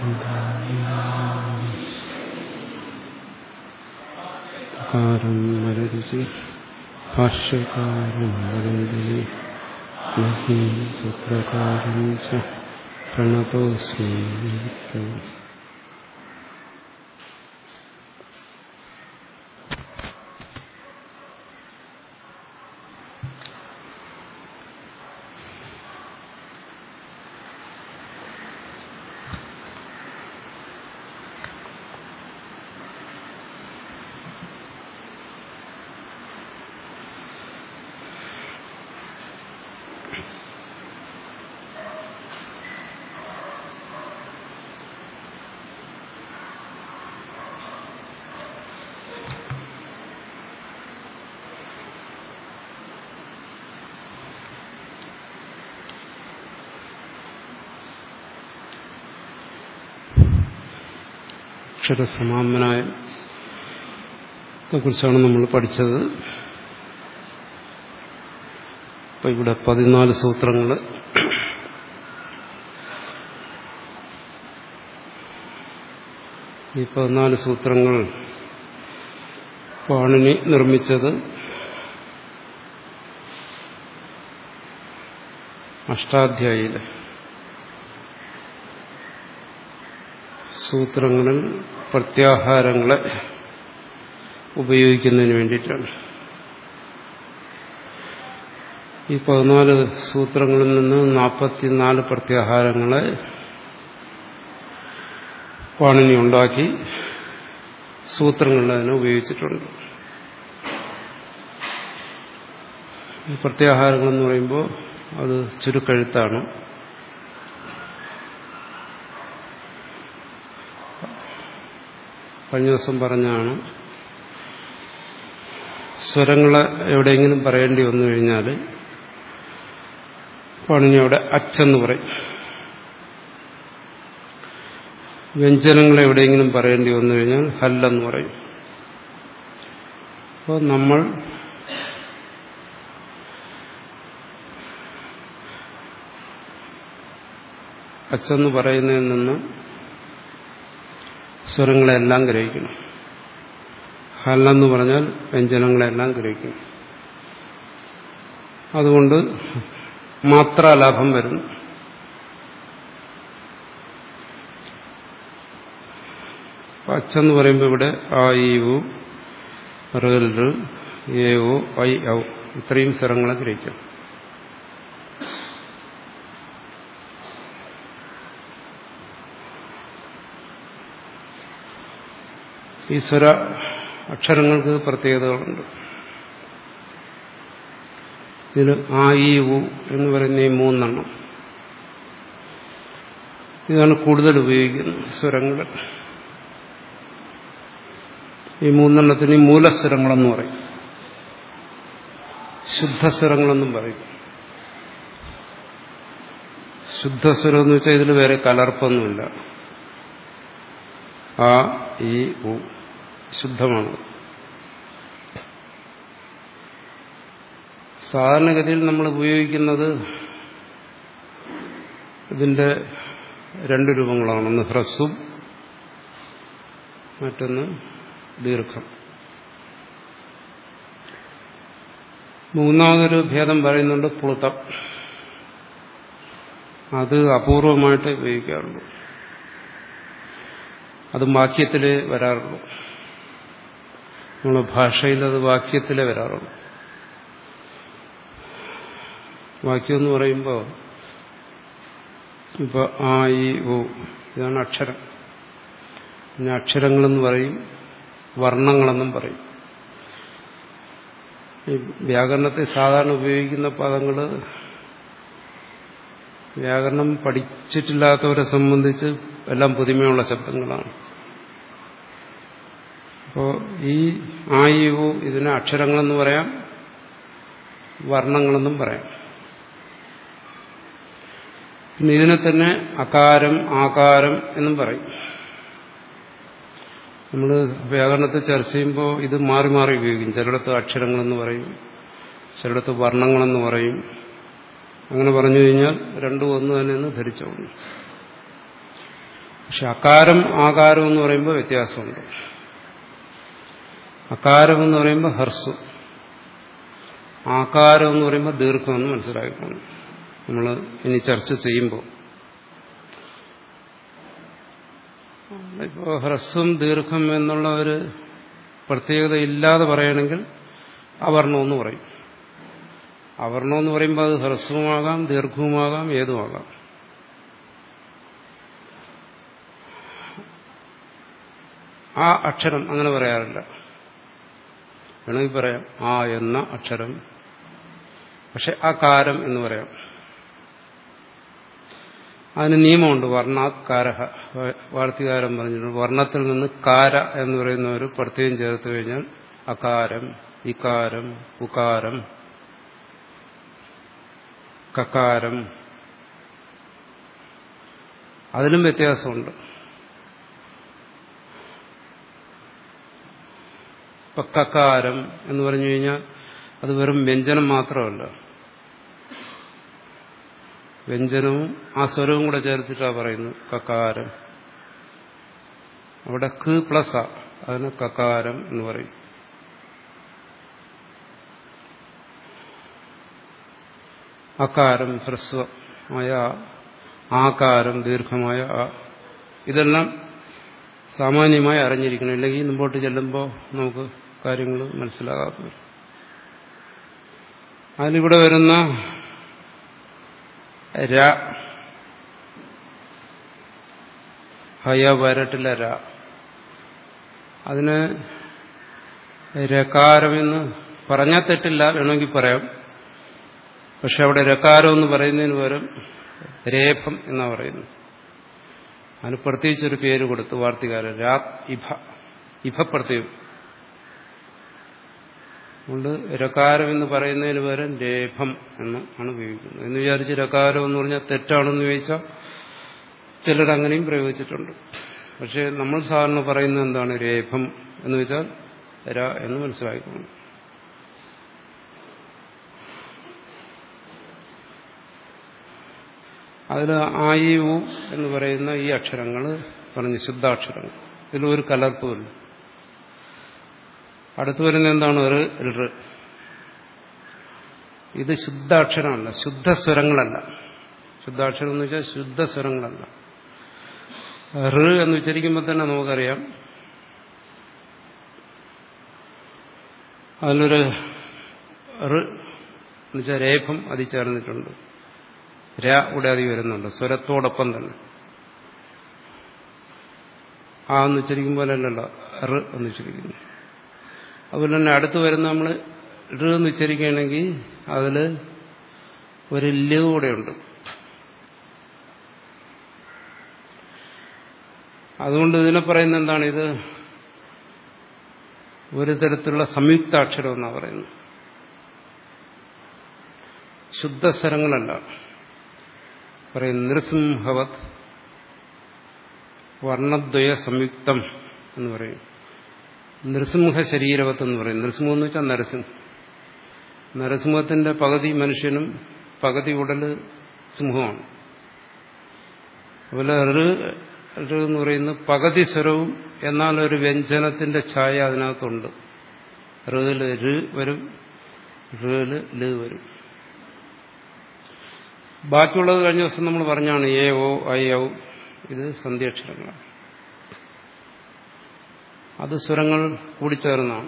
കാരം വരരുചി ഭാഷ്യകാരം വരന്തി സൂത്രകാരം ച പ്രണതോസ്മി അക്ഷരസമാമനായ കുറിച്ചാണ് നമ്മൾ പഠിച്ചത് ഇപ്പൊ ഇവിടെ പതിനാല് സൂത്രങ്ങൾ ഈ പതിനാല് സൂത്രങ്ങൾ പാണിനി നിർമ്മിച്ചത് അഷ്ടാധ്യായിയിലെ സൂത്രങ്ങളിൽ പ്രത്യാഹാരങ്ങളെ ഉപയോഗിക്കുന്നതിന് വേണ്ടിയിട്ടാണ് ഈ പതിനാല് സൂത്രങ്ങളിൽ നിന്ന് നാൽപ്പത്തിനാല് പ്രത്യാഹാരങ്ങളെ പാണിനി ഉണ്ടാക്കി സൂത്രങ്ങളിൽ അതിനെ ഉപയോഗിച്ചിട്ടുണ്ട് ഈ പ്രത്യാഹാരങ്ങളെന്ന് പറയുമ്പോൾ അത് ചുരുക്കഴുത്താണ് കഴിഞ്ഞ ദിവസം പറഞ്ഞാണ് സ്വരങ്ങളെ എവിടെയെങ്കിലും പറയേണ്ടി വന്നു കഴിഞ്ഞാൽ പണിനി അവിടെ അച്ചെന്ന് പറയും വ്യഞ്ജനങ്ങൾ എവിടെയെങ്കിലും പറയേണ്ടി വന്നു കഴിഞ്ഞാൽ ഹല്ലെന്ന് പറയും അപ്പോൾ നമ്മൾ അച്ചെന്ന് പറയുന്നതിൽ നിന്ന് സ്വരങ്ങളെല്ലാം ഗ്രഹിക്കണം ഹല്ലെന്ന് പറഞ്ഞാൽ വ്യഞ്ജനങ്ങളെല്ലാം ഗ്രഹിക്കണം അതുകൊണ്ട് മാത്രാലാഭം വരുന്നു അച്ചെന്ന് പറയുമ്പോൾ ഇവിടെ ആ ഈ ഉ റൽ എ ഒ ഐ ഔ ഇത്രയും സ്വരങ്ങളെ ഗ്രഹിക്കാം ഈ സ്വര അക്ഷരങ്ങൾക്ക് പ്രത്യേകതകളുണ്ട് ഇതിന് ആ ഈ ഉ എന്ന് പറയുന്ന ഈ മൂന്നെണ്ണം ഇതാണ് കൂടുതൽ ഉപയോഗിക്കുന്നത് സ്വരങ്ങൾ ഈ മൂന്നെണ്ണത്തിന് മൂലസ്വരങ്ങളെന്ന് പറയും ശുദ്ധസ്വരങ്ങളെന്നും പറയും ശുദ്ധസ്വരം എന്ന് വെച്ചാൽ ഇതിൽ വേറെ കലർപ്പൊന്നുമില്ല ആ ഈ ഉ ശുദ്ധമാണ് സാധാരണഗതിയിൽ നമ്മൾ ഉപയോഗിക്കുന്നത് ഇതിന്റെ രണ്ട് രൂപങ്ങളാണ് ഒന്ന് ഹ്രസ്വം മറ്റൊന്ന് ദീർഘം മൂന്നാമതൊരു ഭേദം പറയുന്നുണ്ട് പ്ലുതം അത് അപൂർവമായിട്ട് ഉപയോഗിക്കാറുള്ളൂ അത് വാക്യത്തിലേ വരാറുള്ളൂ നമ്മളെ ഭാഷയിൽ അത് വാക്യത്തിലേ വരാറുള്ളൂ വാക്യം എന്ന് പറയുമ്പോൾ ഇപ്പൊ ആ ഈ ഓ ഇതാണ് അക്ഷരം പിന്നെ അക്ഷരങ്ങളെന്ന് പറയും വർണ്ണങ്ങളെന്നും പറയും ഈ വ്യാകരണത്തെ സാധാരണ ഉപയോഗിക്കുന്ന പദങ്ങൾ വ്യാകരണം പഠിച്ചിട്ടില്ലാത്തവരെ സംബന്ധിച്ച് എല്ലാം പുതുമയുള്ള ശബ്ദങ്ങളാണ് അപ്പോൾ ഈ ആ ഈ ഉ ഇതിനെ അക്ഷരങ്ങളെന്ന് പറയാം വർണ്ണങ്ങളെന്നും പറയാം പിന്നെ ഇതിനെ തന്നെ അകാരം ആകാരം എന്നും പറയും നമ്മൾ വ്യാകരണത്തെ ചർച്ച ചെയ്യുമ്പോൾ ഇത് മാറി മാറി ഉപയോഗിക്കും ചിലയിടത്ത് അക്ഷരങ്ങളെന്ന് പറയും ചിലയിടത്ത് വർണ്ണങ്ങളെന്ന് പറയും അങ്ങനെ പറഞ്ഞു കഴിഞ്ഞാൽ രണ്ടും ഒന്ന് തന്നെയെന്ന് ധരിച്ചോളൂ പക്ഷെ അകാരം ആകാരം എന്ന് പറയുമ്പോൾ വ്യത്യാസമുണ്ട് അകാരം എന്ന് പറയുമ്പോൾ ഹർസു ആകാരം എന്ന് പറയുമ്പോൾ ദീർഘമെന്ന് മനസ്സിലാക്കണം നമ്മൾ ഇനി ചർച്ച ചെയ്യുമ്പോൾ ഇപ്പോൾ ഹ്രസ്വം ദീർഘം എന്നുള്ള ഒരു പ്രത്യേകത ഇല്ലാതെ പറയണമെങ്കിൽ അവർണമെന്ന് പറയും അവർണമെന്ന് പറയുമ്പോൾ അത് ഹ്രസ്വമാകാം ദീർഘവുമാകാം ഏതുമാകാം ആ അക്ഷരം അങ്ങനെ പറയാറില്ല വേണമെങ്കിൽ പറയാം ആ എന്ന അക്ഷരം പക്ഷെ ആ കാരം എന്ന് പറയാം അതിന് നിയമമുണ്ട് വർണ്ണാകാരഹ വാർത്തികാരം പറഞ്ഞിട്ടുണ്ട് വർണ്ണത്തിൽ നിന്ന് കാര എന്ന് പറയുന്ന ഒരു പ്രത്യേകം ചേർത്ത് കഴിഞ്ഞാൽ അകാരം ഇകാരം ഉകാരം കകാരം അതിലും വ്യത്യാസമുണ്ട് ഇപ്പൊ കക്കാരം എന്ന് പറഞ്ഞു കഴിഞ്ഞാൽ അത് വെറും വ്യഞ്ജനം മാത്രമല്ല വ്യഞ്ജനവും ആ സ്വരവും കൂടെ ചേർത്തിട്ടാണ് പറയുന്നത് കക്കാരം അവിടെ ക പ്ലസ് ആ അതിന് കക്കാരം എന്ന് പറയും അകാരം ഹ്രസ്വമായ ആകാരം ദീർഘമായ ആ ഇതെല്ലാം സാമാന്യമായി അറിഞ്ഞിരിക്കണം അല്ലെങ്കിൽ മുമ്പോട്ട് ചെല്ലുമ്പോൾ നമുക്ക് കാര്യങ്ങൾ മനസ്സിലാകാതെ വരും അതിലിവിടെ വരുന്ന ര ഹയ വരട്ടിലെ ര അതിന് രകാരമെന്ന് പറഞ്ഞാൽ തെറ്റില്ല വേണമെങ്കിൽ പറയാം പക്ഷെ അവിടെ രകാരം എന്ന് പറയുന്നതിന് പകരം രേഫം എന്നാ പറയുന്നു അതിന് പ്രത്യേകിച്ചൊരു പേര് കൊടുത്തു വാർത്തികാരൻ രാത് ഇഭ ഇഭ പ്രത്യേകം അതുകൊണ്ട് രകാരം എന്ന് പറയുന്നതിന് പകരം രേഫം എന്ന് ആണ് ഉപയോഗിക്കുന്നത് എന്ന് വിചാരിച്ച് രകാരം എന്ന് പറഞ്ഞാൽ തെറ്റാണെന്ന് ചോദിച്ചാൽ ചിലരങ്ങനെയും പ്രയോഗിച്ചിട്ടുണ്ട് പക്ഷെ നമ്മൾ സാധാരണ പറയുന്നത് എന്താണ് രേഫം എന്ന് വെച്ചാൽ ര എന്ന് മനസ്സിലാക്കണം അതിൽ ആയി ഉ എന്ന് പറയുന്ന ഈ അക്ഷരങ്ങൾ പറഞ്ഞ് ശുദ്ധാക്ഷരങ്ങൾ ഇതിലൊരു കലർപ്പുമില്ല അടുത്തു വരുന്ന എന്താണ് ഒരു ഋ ഇത് ശുദ്ധാക്ഷരമല്ല ശുദ്ധസ്വരങ്ങളല്ല ശുദ്ധാക്ഷരം എന്ന് വെച്ചാൽ ശുദ്ധസ്വരങ്ങളല്ല ഋ എന്ന് ഉച്ചരിക്കുമ്പോൾ തന്നെ നമുക്കറിയാം അതിലൊരു ഋ എന്ന് വെച്ചാൽ രേഖം അതി ചേർന്നിട്ടുണ്ട് ര ഇവിടെ അതി വരുന്നുണ്ട് സ്വരത്തോടൊപ്പം തന്നെ ആ എന്ന് ഉച്ചരിക്കുമ്പോൾ അല്ലല്ലോ റ് എന്ന് ഉച്ചരിക്കുന്നു അതുപോലെ തന്നെ അടുത്ത് വരുന്ന നമ്മൾ ഋ എന്ന് ഉച്ചരിക്കുകയാണെങ്കിൽ അതിൽ ഒരു ല് കൂടെയുണ്ട് അതുകൊണ്ട് ഇതിനെ പറയുന്നത് എന്താണ് ഇത് ഒരു തരത്തിലുള്ള സംയുക്താക്ഷരം എന്നാണ് പറയുന്നത് ശുദ്ധസ്വരങ്ങളല്ല പറയും നൃസിംഹവത് വർണ്ണദ്വയ സംയുക്തം എന്ന് പറയും നൃസിംഹ ശരീരവത്ത് എന്ന് പറയും നൃസിംഹം എന്ന് വെച്ചാൽ നരസിംഹം നരസിംഹത്തിന്റെ പകുതി മനുഷ്യനും പകുതി ഉടല് സിംഹമാണ് അതുപോലെ ഋ ഋ എന്ന് പറയുന്നത് പകുതി സ്വരവും എന്നാൽ ഒരു വ്യഞ്ജനത്തിന്റെ ഛായ അതിനകത്തുണ്ട് ഋല് ര് വരും ഋല് ല് വരും ബാക്കിയുള്ളത് കഴിഞ്ഞ ദിവസം നമ്മൾ പറഞ്ഞാണ് എ ഓ ഐ ഔ ഇത് സന്ധ്യാക്ഷരങ്ങളാണ് അത് സ്വരങ്ങൾ കൂടിച്ചേർന്നതാണ്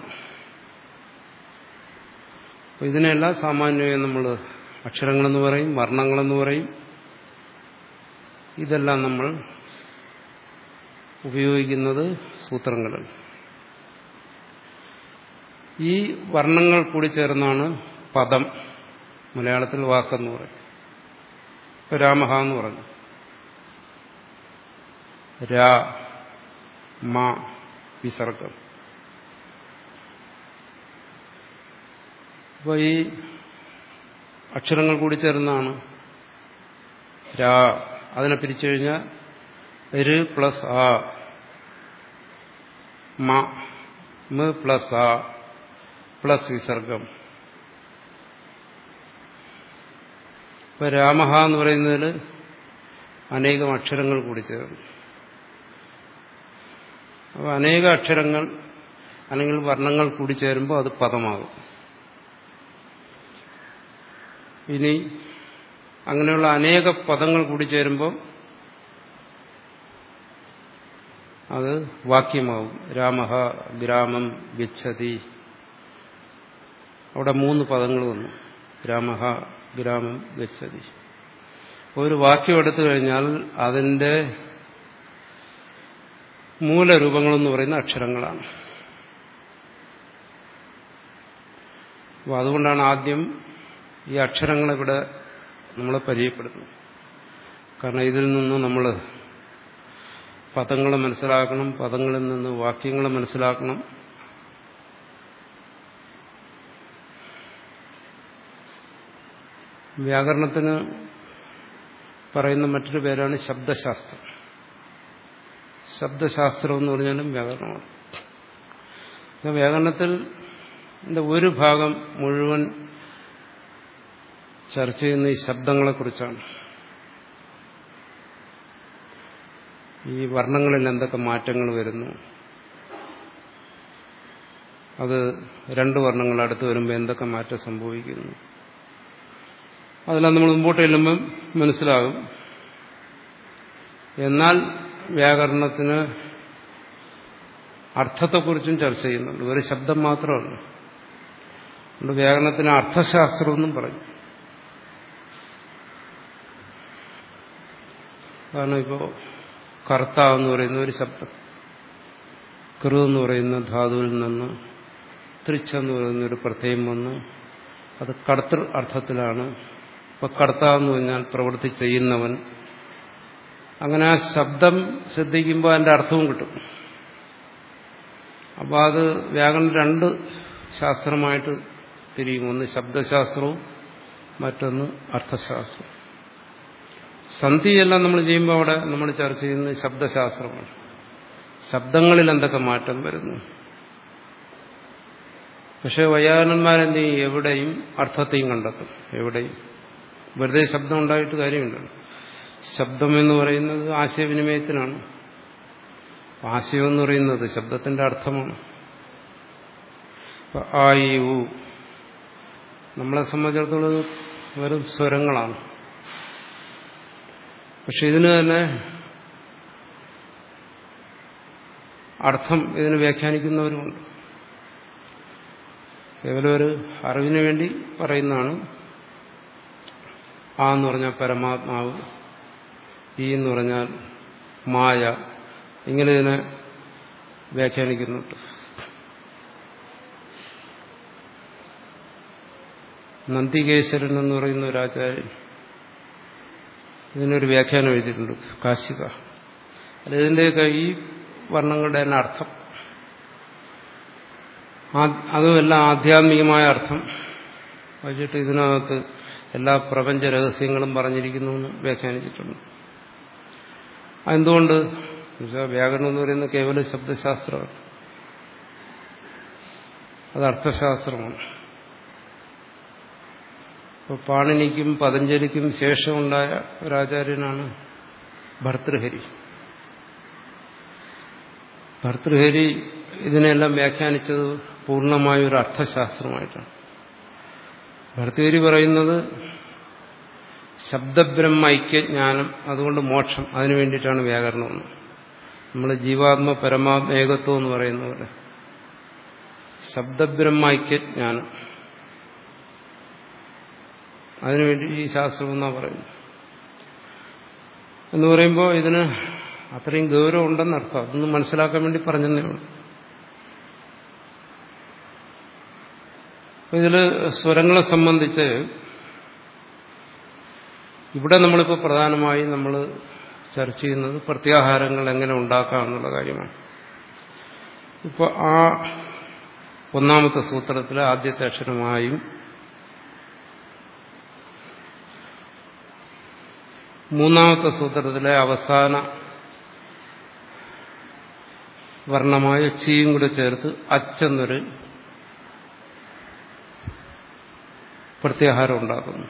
അപ്പൊ ഇതിനെല്ലാം സാമാന്യമായി നമ്മൾ അക്ഷരങ്ങളെന്ന് പറയും വർണ്ണങ്ങളെന്ന് പറയും ഇതെല്ലാം നമ്മൾ ഉപയോഗിക്കുന്നത് സൂത്രങ്ങളിൽ ഈ വർണ്ണങ്ങൾ കൂടി ചേർന്നാണ് പദം മലയാളത്തിൽ വാക്കെന്ന് പറയും ഇപ്പൊ രാമഹ എന്ന് പറഞ്ഞു രാ മ വിസർഗം അപ്പോൾ ഈ അക്ഷരങ്ങൾ കൂടി ചേർന്നാണ് രാ അതിനെ പിരിച്ചു കഴിഞ്ഞാൽ ര് പ്ലസ് ആ മ മ പ്ലസ് ആ പ്ലസ് വിസർഗം ഇപ്പൊ രാമഹ എന്ന് പറയുന്നതിൽ അനേകം അക്ഷരങ്ങൾ കൂടി ചേർന്നു അപ്പോൾ അനേക അക്ഷരങ്ങൾ അല്ലെങ്കിൽ വർണ്ണങ്ങൾ കൂടി ചേരുമ്പോൾ അത് പദമാകും ഇനി അങ്ങനെയുള്ള അനേക പദങ്ങൾ കൂടി ചേരുമ്പോൾ അത് വാക്യമാവും രാമഹ ഗ്രാമം ഗച്ഛതി അവിടെ മൂന്ന് പദങ്ങൾ വന്നു രാമഹ ഗ്രാമം ഗച്ഛതി ഒരു വാക്യം എടുത്തു കഴിഞ്ഞാൽ അതിന്റെ മൂലരൂപങ്ങളെന്ന് പറയുന്ന അക്ഷരങ്ങളാണ് അപ്പോൾ അതുകൊണ്ടാണ് ആദ്യം ഈ അക്ഷരങ്ങളെ ഇവിടെ നമ്മളെ പരിചയപ്പെടുത്തുന്നത് കാരണം ഇതിൽ നിന്ന് നമ്മൾ പദങ്ങളെ മനസ്സിലാക്കണം പദങ്ങളിൽ നിന്ന് വാക്യങ്ങളെ മനസ്സിലാക്കണം വ്യാകരണത്തിന് പറയുന്ന മറ്റൊരു പേരാണ് ശബ്ദശാസ്ത്രം ശബ്ദശാസ്ത്രം എന്ന് പറഞ്ഞാലും വ്യാകരണമാണ് വ്യാകരണത്തിൽ ഒരു ഭാഗം മുഴുവൻ ചർച്ച ചെയ്യുന്ന ഈ ശബ്ദങ്ങളെക്കുറിച്ചാണ് ഈ വർണ്ണങ്ങളിൽ എന്തൊക്കെ മാറ്റങ്ങൾ വരുന്നു അത് രണ്ട് വർണ്ണങ്ങൾ അടുത്ത് വരുമ്പോൾ എന്തൊക്കെ മാറ്റം സംഭവിക്കുന്നു അതെല്ലാം നമ്മൾ മുമ്പോട്ട് ചെല്ലുമ്പം മനസ്സിലാകും എന്നാൽ വ്യാകരണത്തിന് അർത്ഥത്തെക്കുറിച്ചും ചർച്ച ചെയ്യുന്നുണ്ട് ഒരു ശബ്ദം മാത്രമല്ല അതുകൊണ്ട് വ്യാകരണത്തിന് അർത്ഥശാസ്ത്രമെന്നും പറയും കാരണം ഇപ്പോൾ കർത്ത എന്ന് പറയുന്ന ഒരു ശബ്ദം കൃ എന്ന് പറയുന്ന ധാതുവിൽ നിന്ന് ത്രിച്ച എന്ന് പറയുന്ന ഒരു പ്രത്യയം വന്ന് അത് കർത്തൃ അർത്ഥത്തിലാണ് ഇപ്പൊ കർത്ത എന്ന് പറഞ്ഞാൽ പ്രവൃത്തി ചെയ്യുന്നവൻ അങ്ങനെ ആ ശബ്ദം ശ്രദ്ധിക്കുമ്പോൾ അതിന്റെ അർത്ഥവും കിട്ടും അപ്പോൾ അത് വ്യാകരണം രണ്ട് ശാസ്ത്രമായിട്ട് തിരിയും ഒന്ന് ശബ്ദശാസ്ത്രവും മറ്റൊന്ന് അർത്ഥശാസ്ത്രവും സന്ധിയെല്ലാം നമ്മൾ ചെയ്യുമ്പോൾ അവിടെ നമ്മൾ ചർച്ച ചെയ്യുന്നത് ശബ്ദശാസ്ത്രമാണ് ശബ്ദങ്ങളിൽ എന്തൊക്കെ മാറ്റം വരുന്നു പക്ഷെ വൈയാകരണന്മാരെന്ത് ചെയ്യും എവിടെയും അർത്ഥത്തെയും കണ്ടെത്തും എവിടെയും വെറുതെ ശബ്ദം ഉണ്ടായിട്ട് കാര്യമുണ്ടല്ലോ ശബ്ദം എന്ന് പറയുന്നത് ആശയവിനിമയത്തിനാണ് ആശയം എന്ന് പറയുന്നത് ശബ്ദത്തിന്റെ അർത്ഥമാണ് ആ ഈ ഉ നമ്മളെ സംബന്ധിച്ചിടത്തോളം വെറും സ്വരങ്ങളാണ് പക്ഷെ ഇതിന് തന്നെ അർത്ഥം ഇതിന് വ്യാഖ്യാനിക്കുന്നവരുമുണ്ട് കേവലം ഒരു അറിവിന് വേണ്ടി പറയുന്നതാണ് ആ എന്ന് പറഞ്ഞാൽ പരമാത്മാവ് ഈ എന്ന് പറഞ്ഞാൽ മായ ഇങ്ങനെ ഇതിനെ വ്യാഖ്യാനിക്കുന്നുണ്ട് നന്ദികേശ്വരൻ എന്ന് പറയുന്ന ഒരു ആചാര്യൻ ഇതിനൊരു വ്യാഖ്യാനം എഴുതിയിട്ടുണ്ട് കാശിക അല്ല ഇതിൻ്റെയൊക്കെ ഈ വർണ്ണങ്ങളുടെ തന്നെ അർത്ഥം അതുമെല്ലാം ആധ്യാത്മികമായ അർത്ഥം വച്ചിട്ട് ഇതിനകത്ത് എല്ലാ പ്രപഞ്ച രഹസ്യങ്ങളും പറഞ്ഞിരിക്കുന്നു എന്ന് വ്യാഖ്യാനിച്ചിട്ടുണ്ട് എന്തുകൊണ്ട് വ്യാകരണം എന്ന് പറയുന്നത് കേവല ശബ്ദശാസ്ത്രമാണ് അത് അർത്ഥശാസ്ത്രമാണ് ഇപ്പോൾ പാണിനിക്കും പതഞ്ജലിക്കും ശേഷമുണ്ടായ ഒരാചാര്യനാണ് ഭർതൃഹരി ഭർതൃഹരി ഇതിനെല്ലാം വ്യാഖ്യാനിച്ചത് പൂർണ്ണമായ ഒരു അർത്ഥശാസ്ത്രമായിട്ടാണ് ഭർത്തഗിരി പറയുന്നത് ശബ്ദബ്രഹ്മ ഐക്യജ്ഞാനം അതുകൊണ്ട് മോക്ഷം അതിനു വേണ്ടിയിട്ടാണ് വ്യാകരണം എന്ന് നമ്മൾ ജീവാത്മ പരമാത്മ ഏകത്വം എന്ന് പറയുന്ന പോലെ ശബ്ദബ്രഹ്മ ഐക്യജ്ഞാനം അതിനുവേണ്ടി ഈ ശാസ്ത്രം എന്നാ പറയുന്നത് എന്ന് പറയുമ്പോൾ ഇതിന് അത്രയും ഗൗരവം ഉണ്ടെന്നർത്ഥം അതൊന്നും മനസ്സിലാക്കാൻ വേണ്ടി പറഞ്ഞതേ ഉള്ളൂ ഇതിൽ സ്വരങ്ങളെ സംബന്ധിച്ച് ഇവിടെ നമ്മളിപ്പോൾ പ്രധാനമായും നമ്മൾ ചർച്ച ചെയ്യുന്നത് പ്രത്യാഹാരങ്ങൾ എങ്ങനെ ഉണ്ടാക്കാം എന്നുള്ള കാര്യമാണ് ഇപ്പോൾ ആ ഒന്നാമത്തെ സൂത്രത്തിലെ ആദ്യത്തെ അക്ഷരമായും മൂന്നാമത്തെ സൂത്രത്തിലെ അവസാന വർണ്ണമായ ചീയും കൂടെ ചേർത്ത് അച്ചെന്നൊരു പ്രത്യാഹാരം ഉണ്ടാക്കുന്നു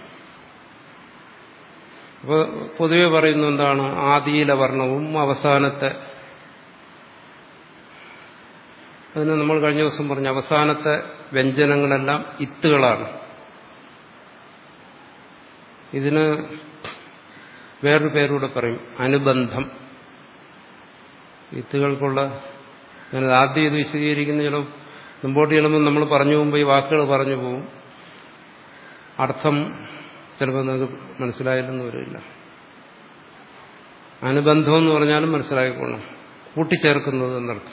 അപ്പോൾ പൊതുവെ പറയുന്ന എന്താണ് ആദിയിലെ വർണ്ണവും അവസാനത്തെ അതിന് നമ്മൾ കഴിഞ്ഞ ദിവസം പറഞ്ഞു അവസാനത്തെ വ്യഞ്ജനങ്ങളെല്ലാം ഇത്തുകളാണ് ഇതിന് വേറൊരു പേരൂടെ പറയും അനുബന്ധം ഇത്തുകൾക്കുള്ള ഞാനത് ആദ്യം ഇത് വിശദീകരിക്കുന്ന ചില മുമ്പോട്ട് ചെല്ലുമ്പോൾ നമ്മൾ പറഞ്ഞു പോകുമ്പോൾ ഈ വാക്കുകൾ പറഞ്ഞു പോകും അർത്ഥം ചിലപ്പോൾ നിങ്ങൾക്ക് മനസ്സിലായില്ലെന്ന് വരില്ല അനുബന്ധം എന്ന് പറഞ്ഞാലും മനസ്സിലാക്കിക്കോണം കൂട്ടിച്ചേർക്കുന്നത് എന്നർത്ഥം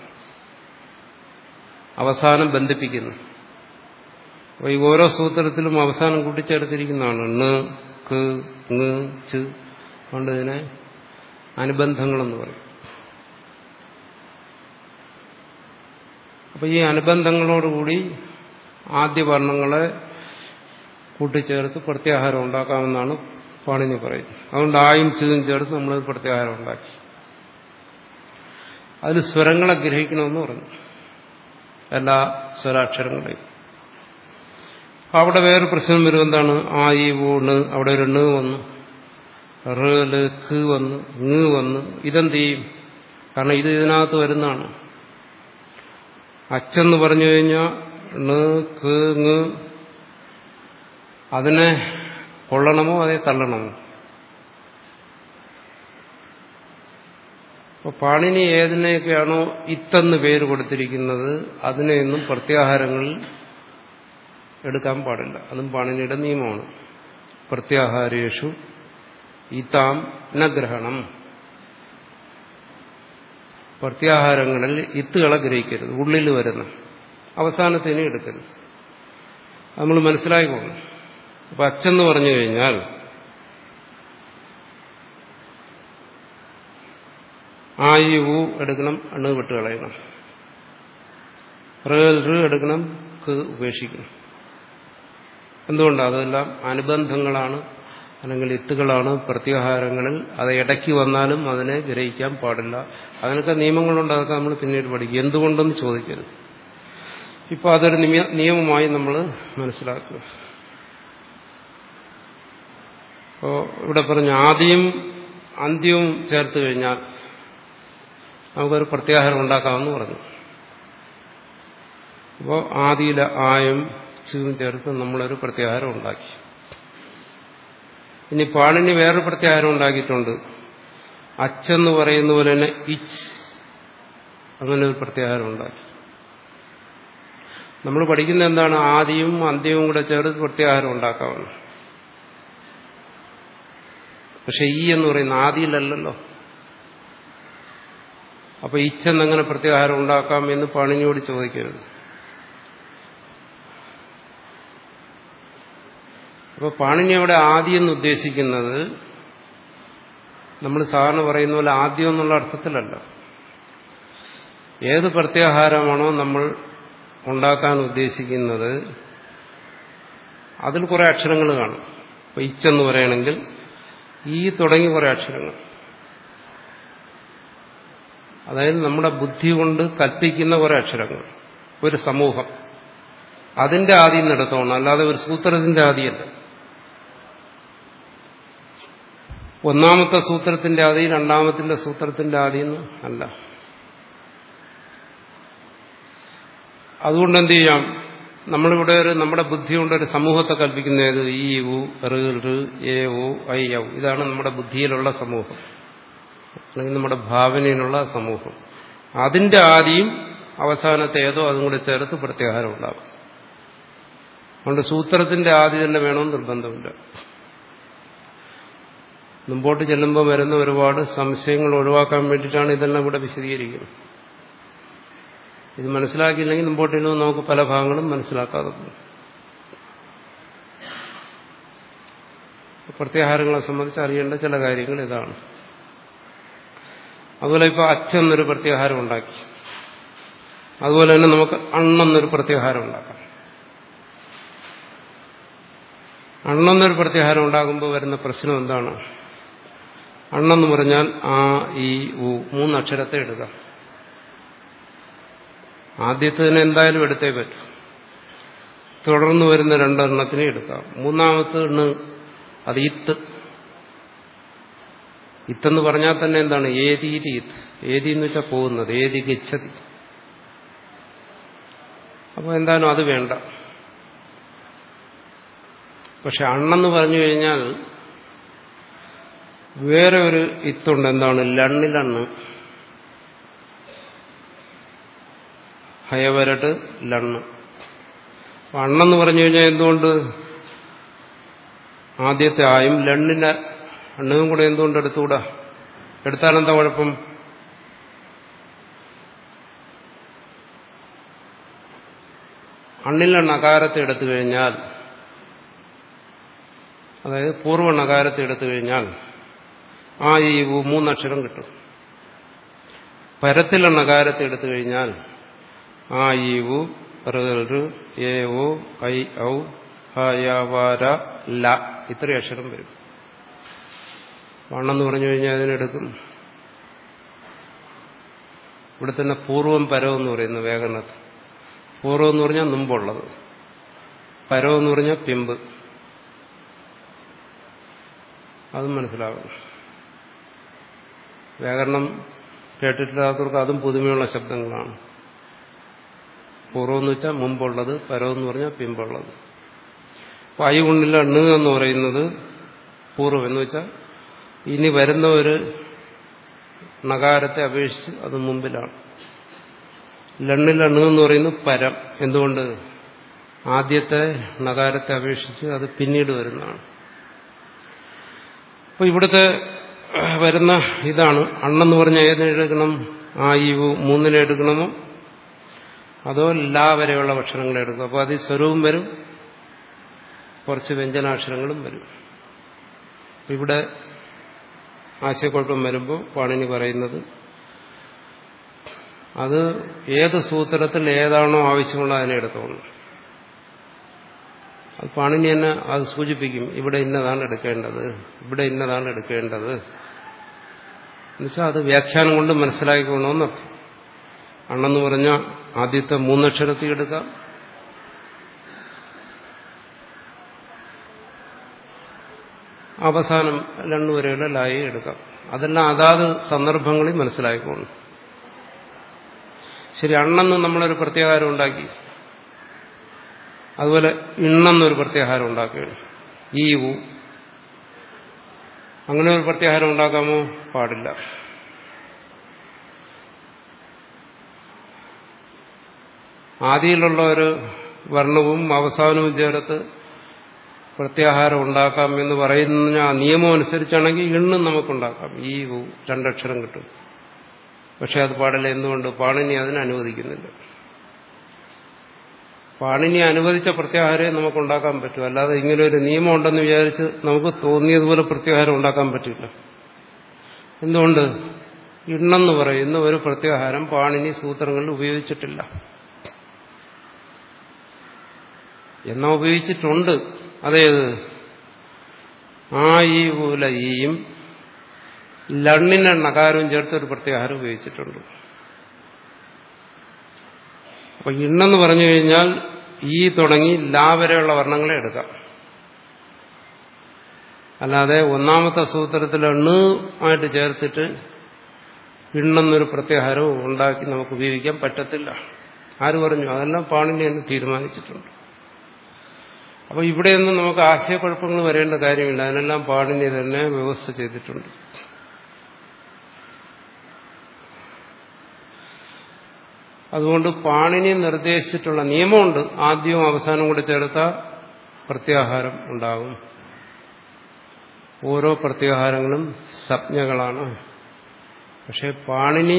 അവസാനം ബന്ധിപ്പിക്കുന്നു അപ്പോൾ ഈ ഓരോ സൂത്രത്തിലും അവസാനം കൂട്ടിച്ചേർത്തിരിക്കുന്നതാണ് ണ് ക് ങ് ച് അതുകൊണ്ട് ഇതിനെ അനുബന്ധങ്ങളെന്ന് പറയും അപ്പോൾ ഈ അനുബന്ധങ്ങളോടുകൂടി ആദ്യ വർണ്ണങ്ങളെ കൂട്ടിച്ചേർത്ത് പ്രത്യാഹാരം ഉണ്ടാക്കാമെന്നാണ് പാണിനി പറയുന്നത് അതുകൊണ്ട് ആയും ചിതും ചേർത്ത് നമ്മൾ പ്രത്യാഹാരം ഉണ്ടാക്കി അതിൽ സ്വരങ്ങളെ ഗ്രഹിക്കണമെന്ന് പറഞ്ഞു എല്ലാ സ്വരാക്ഷരങ്ങളെയും അവിടെ വേറെ പ്രശ്നം വരും എന്താണ് ആ ഈ ഊണ് അവിടെ ഒരു ണ് വന്നു റ് ഖ് വന്നു ങ് വന്നു ഇതെന്ത് ചെയ്യും കാരണം ഇത് ഇതിനകത്ത് വരുന്നതാണ് അച്ചെന്ന് പറഞ്ഞു കഴിഞ്ഞാൽ ണ് ഖ് ങ് അതിനെ കൊള്ളണമോ അതേ തള്ളണമോ അപ്പൊ പാണിനി ഏതിനെയൊക്കെയാണോ ഇത്തെന്ന് പേര് കൊടുത്തിരിക്കുന്നത് അതിനെയൊന്നും പ്രത്യാഹാരങ്ങളിൽ എടുക്കാൻ പാടില്ല അതും പാണിനിയുടെ നിയമമാണ് പ്രത്യാഹാരേഷു ഇതാം നഗ്രഹണം പ്രത്യാഹാരങ്ങളിൽ ഇത്തുകളെ ഗ്രഹിക്കരുത് ഉള്ളിൽ വരുന്ന അവസാനത്തിന് എടുക്കരുത് നമ്മൾ മനസ്സിലായിക്കോണം അപ്പൊ അച്ഛന്ന് പറഞ്ഞു കഴിഞ്ഞാൽ ആ ഈ ഊ എടുക്കണം അണ് വിട്ട് കളയണം റേൽ റ് എടുക്കണം ക്ക് ഉപേക്ഷിക്കണം എന്തുകൊണ്ടാണ് അതെല്ലാം അനുബന്ധങ്ങളാണ് അല്ലെങ്കിൽ ഇത്തുകളാണ് പ്രത്യാഹാരങ്ങളിൽ അത് ഇടയ്ക്ക് വന്നാലും അതിനെ ഗ്രഹിക്കാൻ പാടില്ല അതിനൊക്കെ നിയമങ്ങളുണ്ട് അതൊക്കെ നമ്മൾ പിന്നീട് പഠിക്കും എന്തുകൊണ്ടെന്ന് ചോദിക്കരുത് ഇപ്പോൾ അതൊരു നിയമമായി നമ്മൾ മനസ്സിലാക്കുക അപ്പോൾ ഇവിടെ പറഞ്ഞു ആദ്യം അന്ത്യവും ചേർത്ത് കഴിഞ്ഞാൽ നമുക്കൊരു പ്രത്യാഹാരം ഉണ്ടാക്കാമെന്ന് പറഞ്ഞു അപ്പോൾ ആദിയിലെ ആയും ചുവും ചേർത്ത് നമ്മളൊരു പ്രത്യാഹാരം ഉണ്ടാക്കി ഇനി പാണിനി വേറൊരു പ്രത്യാഹാരം ഉണ്ടാക്കിയിട്ടുണ്ട് അച്ചെന്ന് പറയുന്ന പോലെ തന്നെ ഇച്ച് അങ്ങനെ ഒരു പ്രത്യാഹാരം ഉണ്ടാക്കി നമ്മൾ പഠിക്കുന്ന എന്താണ് ആദിയും അന്ത്യവും കൂടെ ചേർത്ത് പ്രത്യാഹാരം ഉണ്ടാക്കാമെന്ന് പക്ഷെ ഈ എന്ന് പറയുന്ന ആദിയിലല്ലല്ലോ അപ്പൊ ഇച്ഛെന്നങ്ങനെ പ്രത്യാഹാരം ഉണ്ടാക്കാം എന്ന് പാണിനിയോട് ചോദിക്കരുത് അപ്പൊ പാണിനി അവിടെ ആദ്യം എന്ന് ഉദ്ദേശിക്കുന്നത് നമ്മൾ സാധാരണ പറയുന്ന പോലെ ആദ്യം എന്നുള്ള അർത്ഥത്തിലല്ല ഏത് പ്രത്യാഹാരമാണോ നമ്മൾ ഉണ്ടാക്കാൻ ഉദ്ദേശിക്കുന്നത് അതിൽ കുറെ അക്ഷരങ്ങൾ കാണും ഇപ്പൊ ഇച്ചെന്ന് പറയണമെങ്കിൽ ഈ തുടങ്ങി കുറെ അക്ഷരങ്ങൾ അതായത് നമ്മുടെ ബുദ്ധി കൊണ്ട് കൽപ്പിക്കുന്ന കുറെ അക്ഷരങ്ങൾ ഒരു സമൂഹം അതിന്റെ ആദ്യം നടത്തണം അല്ലാതെ ഒരു സൂത്രത്തിന്റെ ആദിയല്ല ഒന്നാമത്തെ സൂത്രത്തിന്റെ ആദി രണ്ടാമത്തിന്റെ സൂത്രത്തിന്റെ ആദിയെന്ന് അല്ല അതുകൊണ്ട് എന്ത് ചെയ്യാം നമ്മളിവിടെ ഒരു നമ്മുടെ ബുദ്ധി കൊണ്ട് ഒരു സമൂഹത്തെ കൽപ്പിക്കുന്നത് ഈ ഉ റ് റ് എ ഒ ഐ ഔ ഇതാണ് നമ്മുടെ ബുദ്ധിയിലുള്ള സമൂഹം അല്ലെങ്കിൽ നമ്മുടെ ഭാവനയിലുള്ള സമൂഹം അതിന്റെ ആദിയും അവസാനത്തെ ഏതോ അതും കൂടെ ചേർത്ത് പ്രത്യാഹാരം ഉണ്ടാകും അതുകൊണ്ട് സൂത്രത്തിന്റെ ആദി തന്നെ വേണമെന്ന് നിർബന്ധമില്ല മുമ്പോട്ട് ചെല്ലുമ്പോൾ വരുന്ന ഒരുപാട് സംശയങ്ങൾ ഒഴിവാക്കാൻ വേണ്ടിയിട്ടാണ് ഇതെല്ലാം ഇവിടെ വിശദീകരിക്കുന്നത് ഇത് മനസ്സിലാക്കിയില്ലെങ്കിൽ മുമ്പോട്ട് ചെല്ലുമ്പോൾ നമുക്ക് പല ഭാഗങ്ങളും മനസ്സിലാക്കാതെ പോകും പ്രത്യാഹാരങ്ങളെ സംബന്ധിച്ച് അറിയേണ്ട ചില കാര്യങ്ങൾ ഇതാണ് അതുപോലെ ഇപ്പോൾ അച്ഛന്നൊരു പ്രത്യാഹാരം ഉണ്ടാക്കി അതുപോലെ തന്നെ നമുക്ക് അണ്ണെന്നൊരു പ്രത്യാഹാരം ഉണ്ടാക്കാം അണ്ണെന്നൊരു പ്രത്യാഹാരം ഉണ്ടാകുമ്പോൾ വരുന്ന പ്രശ്നം എന്താണ് അണ്ണെന്ന് പറഞ്ഞാൽ ആ ഈ ഉ മൂന്നക്ഷരത്തെ എടുക്കാം ആദ്യത്തേതിന് എന്തായാലും എടുത്തേ പറ്റൂ തുടർന്ന് വരുന്ന രണ്ടെണ്ണത്തിനെ എടുക്കാം മൂന്നാമത്തെ ണ് അത് ഇത്ത് ഇത്തെന്ന് പറഞ്ഞാൽ തന്നെ എന്താണ് ഏതീരി ഇത്ത് ഏതി എന്ന് വെച്ചാൽ പോകുന്നത് ഏതി ഗച്ഛതി അപ്പോൾ എന്തായാലും അത് വേണ്ട പക്ഷെ അണ്ണെന്ന് പറഞ്ഞു കഴിഞ്ഞാൽ വേറെ ഒരു ഇത്തുണ്ട് എന്താണ് ലണ്ണിലണ്ണ് ഹയവരട്ട് ലണ്ണ് അപ്പൊ അണ്ണെന്ന് പറഞ്ഞു കഴിഞ്ഞാൽ എന്തുകൊണ്ട് ആദ്യത്തെ ആയും ലണ്ണിന്റെ അണ്ണവും കൂടെ എന്തുകൊണ്ട് എടുത്തുകൂടാ എടുത്താലെന്താ കുഴപ്പം അണ്ണിലെ നകാരത്തെ എടുത്തു കഴിഞ്ഞാൽ അതായത് പൂർവ്വ നകാരത്തെ എടുത്തു കഴിഞ്ഞാൽ ആ ഈ ഉ മൂന്നക്ഷരം കിട്ടും പരത്തിലെ നകാരത്തെ എടുത്തു കഴിഞ്ഞാൽ ആ ഈ ഉ ഋ എ ഓ ഐ ഔ ഹ യ വ ര ല ഇത്രയും അക്ഷരം വരും വണ്ണെന്ന് പറഞ്ഞു കഴിഞ്ഞാൽ അതിനെടുക്കും ഇവിടെ തന്നെ പൂർവം പരം എന്ന് പറയുന്നു വ്യാകരണത്തിൽ പൂർവം എന്ന് പറഞ്ഞാൽ മുമ്പുള്ളത് പരം എന്ന് പറഞ്ഞാൽ പിമ്പ് അതും മനസ്സിലാകും വ്യാകരണം കേട്ടിട്ടില്ലാത്തവർക്ക് അതും പുതുമയുള്ള ശബ്ദങ്ങളാണ് പൂർവ്വം എന്ന് വെച്ചാൽ മുമ്പുള്ളത് പരം എന്ന് പറഞ്ഞാൽ പിമ്പുള്ളത് അപ്പോൾ ഐ ഉണ്ണില്ല ണ് എന്ന് പറയുന്നത് പൂർവ്വം എന്ന് വെച്ചാൽ ഇനി വരുന്ന ഒരു നകാരത്തെ അപേക്ഷിച്ച് അത് മുമ്പിലാണ് ലണ്ണിൽ അണ് എന്ന് പറയുന്നത് പരം എന്തുകൊണ്ട് ആദ്യത്തെ നകാരത്തെ അപേക്ഷിച്ച് അത് പിന്നീട് വരുന്നതാണ് അപ്പോൾ ഇവിടുത്തെ വരുന്ന ഇതാണ് അണ്ണെന്ന് പറഞ്ഞ ഏതിനെ എടുക്കണം ആ ഈ മൂന്നിനെ എടുക്കണമോ അതോ ലാ വരെയുള്ള ഭക്ഷണങ്ങളെ എടുക്കും അപ്പോൾ അതിൽ സ്വരവും വരും കുറച്ച് വ്യഞ്ജനാക്ഷരങ്ങളും വരും ഇവിടെ ആശയക്കുഴപ്പം വരുമ്പോൾ പാണിനി പറയുന്നത് അത് ഏത് സൂത്രത്തിൽ ഏതാണോ ആവശ്യമുള്ള അതിനെ എടുത്തോളൂ അത് പാണിനി തന്നെ അത് സൂചിപ്പിക്കും ഇവിടെ ഇന്നതാണ് എടുക്കേണ്ടത് ഇവിടെ ഇന്നതാണ് എടുക്കേണ്ടത് എന്നുവെച്ചാൽ അത് വ്യാഖ്യാനം കൊണ്ട് മനസ്സിലാക്കിക്കൊള്ളണമെന്നർത്ഥം അണ്ണെന്ന് പറഞ്ഞ ആദ്യത്തെ മൂന്നക്ഷരത്തിൽ എടുക്കാം അവസാനം രണ്ടു വരെയുള്ള ലായി എടുക്കാം അതെല്ലാം അതാത് സന്ദർഭങ്ങളിൽ മനസ്സിലാക്കിക്കോണം ശരി അണ്ണെന്ന് നമ്മളൊരു പ്രത്യാഹാരം ഉണ്ടാക്കി അതുപോലെ ഇണ്ണെന്നൊരു പ്രത്യാഹാരം ഉണ്ടാക്കുകയാണ് ഈ ഊ അങ്ങനെ ഒരു പ്രത്യാഹാരം ഉണ്ടാക്കാമോ പാടില്ല ആദിയിലുള്ള ഒരു വർണ്ണവും അവസാനവും ചേർത്ത് പ്രത്യാഹാരം ഉണ്ടാക്കാം എന്ന് പറയുന്ന ആ നിയമം അനുസരിച്ചാണെങ്കിൽ ഇണ്ണും നമുക്കുണ്ടാക്കാം ഈ ഊ രണ്ടക്ഷരം കിട്ടും പക്ഷെ അത് പാടില്ല എന്തുകൊണ്ട് പാണിനി അതിന് അനുവദിക്കുന്നില്ല പാണിനി അനുവദിച്ച പ്രത്യാഹാരമേ നമുക്കുണ്ടാക്കാൻ പറ്റൂ അല്ലാതെ ഇങ്ങനെ ഒരു നിയമം ഉണ്ടെന്ന് വിചാരിച്ച് നമുക്ക് തോന്നിയതുപോലെ പ്രത്യാഹാരം ഉണ്ടാക്കാൻ പറ്റില്ല എന്തുകൊണ്ട് ഇണ്ണെന്ന് പറയുന്ന ഒരു പ്രത്യാഹാരം പാണിനി സൂത്രങ്ങളിൽ ഉപയോഗിച്ചിട്ടില്ല എന്നാ ഉപയോഗിച്ചിട്ടുണ്ട് അതേത് ആ ഈ പോലെ ഈയും ലണ്ണിനെ നകാരവും ചേർത്ത് ഒരു പ്രത്യാഹാരം ഉപയോഗിച്ചിട്ടുണ്ട് അപ്പൊ ഇണ്ണെന്ന് പറഞ്ഞു കഴിഞ്ഞാൽ ഈ തുടങ്ങി ലാ വരെയുള്ള വർണ്ണങ്ങളെ എടുക്കാം അല്ലാതെ ഒന്നാമത്തെ സൂത്രത്തിൽ എണ്ണ് ആയിട്ട് ചേർത്തിട്ട് ഇണ്ണെന്നൊരു പ്രത്യാഹാരവും ഉണ്ടാക്കി നമുക്ക് ഉപയോഗിക്കാൻ പറ്റത്തില്ല ആര് പറഞ്ഞു അതെല്ലാം പാണിനി എന്ന് തീരുമാനിച്ചിട്ടുണ്ട് അപ്പൊ ഇവിടെയൊന്നും നമുക്ക് ആശയക്കുഴപ്പങ്ങൾ വരേണ്ട കാര്യമില്ല അതിനെല്ലാം പാണിനി തന്നെ വ്യവസ്ഥ ചെയ്തിട്ടുണ്ട് അതുകൊണ്ട് പാണിനി നിർദ്ദേശിച്ചിട്ടുള്ള നിയമമുണ്ട് ആദ്യവും അവസാനവും കൂടെ ചേർത്ത പ്രത്യാഹാരം ഉണ്ടാകും ഓരോ പ്രത്യാഹാരങ്ങളും സംജ്ഞകളാണ് പക്ഷെ പാണിനി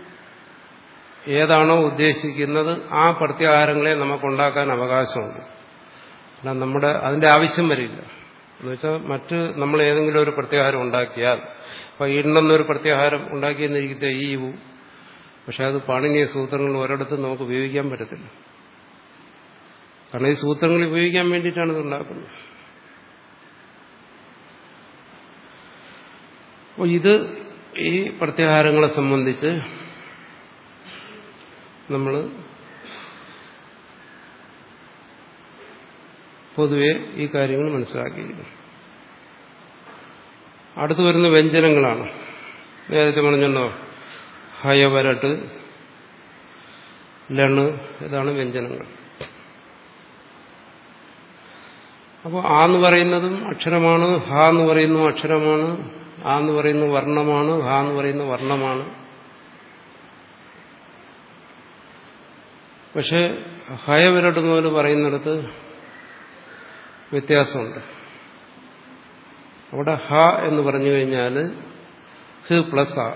ഏതാണോ ഉദ്ദേശിക്കുന്നത് ആ പ്രത്യാഹാരങ്ങളെ നമുക്കുണ്ടാക്കാൻ അവകാശമുണ്ട് അല്ല നമ്മുടെ അതിന്റെ ആവശ്യം വരില്ല എന്നുവെച്ചാൽ മറ്റ് നമ്മൾ ഏതെങ്കിലും ഒരു പ്രത്യാഹാരം ഉണ്ടാക്കിയാൽ അപ്പൊ ഇണ്ണെന്നൊരു പ്രത്യാഹാരം ഉണ്ടാക്കിയെന്നിരിക്കത്തെ ഈ യു പക്ഷെ അത് പാണിനീയ സൂത്രങ്ങൾ ഒരിടത്തും നമുക്ക് ഉപയോഗിക്കാൻ പറ്റത്തില്ല കാരണം ഈ സൂത്രങ്ങൾ ഉപയോഗിക്കാൻ വേണ്ടിയിട്ടാണ് ഇത് ഉണ്ടാക്കുന്നത് അപ്പോൾ ഇത് ഈ പ്രത്യാഹാരങ്ങളെ സംബന്ധിച്ച് നമ്മൾ പൊതുവെ ഈ കാര്യങ്ങൾ മനസ്സിലാക്കിയിരിക്കുന്നു അടുത്തു വരുന്ന വ്യഞ്ജനങ്ങളാണ് നേരത്തെ പറഞ്ഞല്ലോ ഹയവരട്ട് ലണ് ഇതാണ് വ്യഞ്ജനങ്ങൾ അപ്പോൾ ആ എന്ന് പറയുന്നതും അക്ഷരമാണ് ഹ എന്ന് പറയുന്നു അക്ഷരമാണ് ആ എന്ന് പറയുന്ന വർണ്ണമാണ് ഹ എന്ന് പറയുന്ന വർണ്ണമാണ് പക്ഷെ ഹയ വിരട്ടുന്നവർ പറയുന്നിടത്ത് വ്യത്യാസമുണ്ട് അവിടെ ഹ എന്ന് പറഞ്ഞു കഴിഞ്ഞാൽ ഹ് പ്ലസ് ആ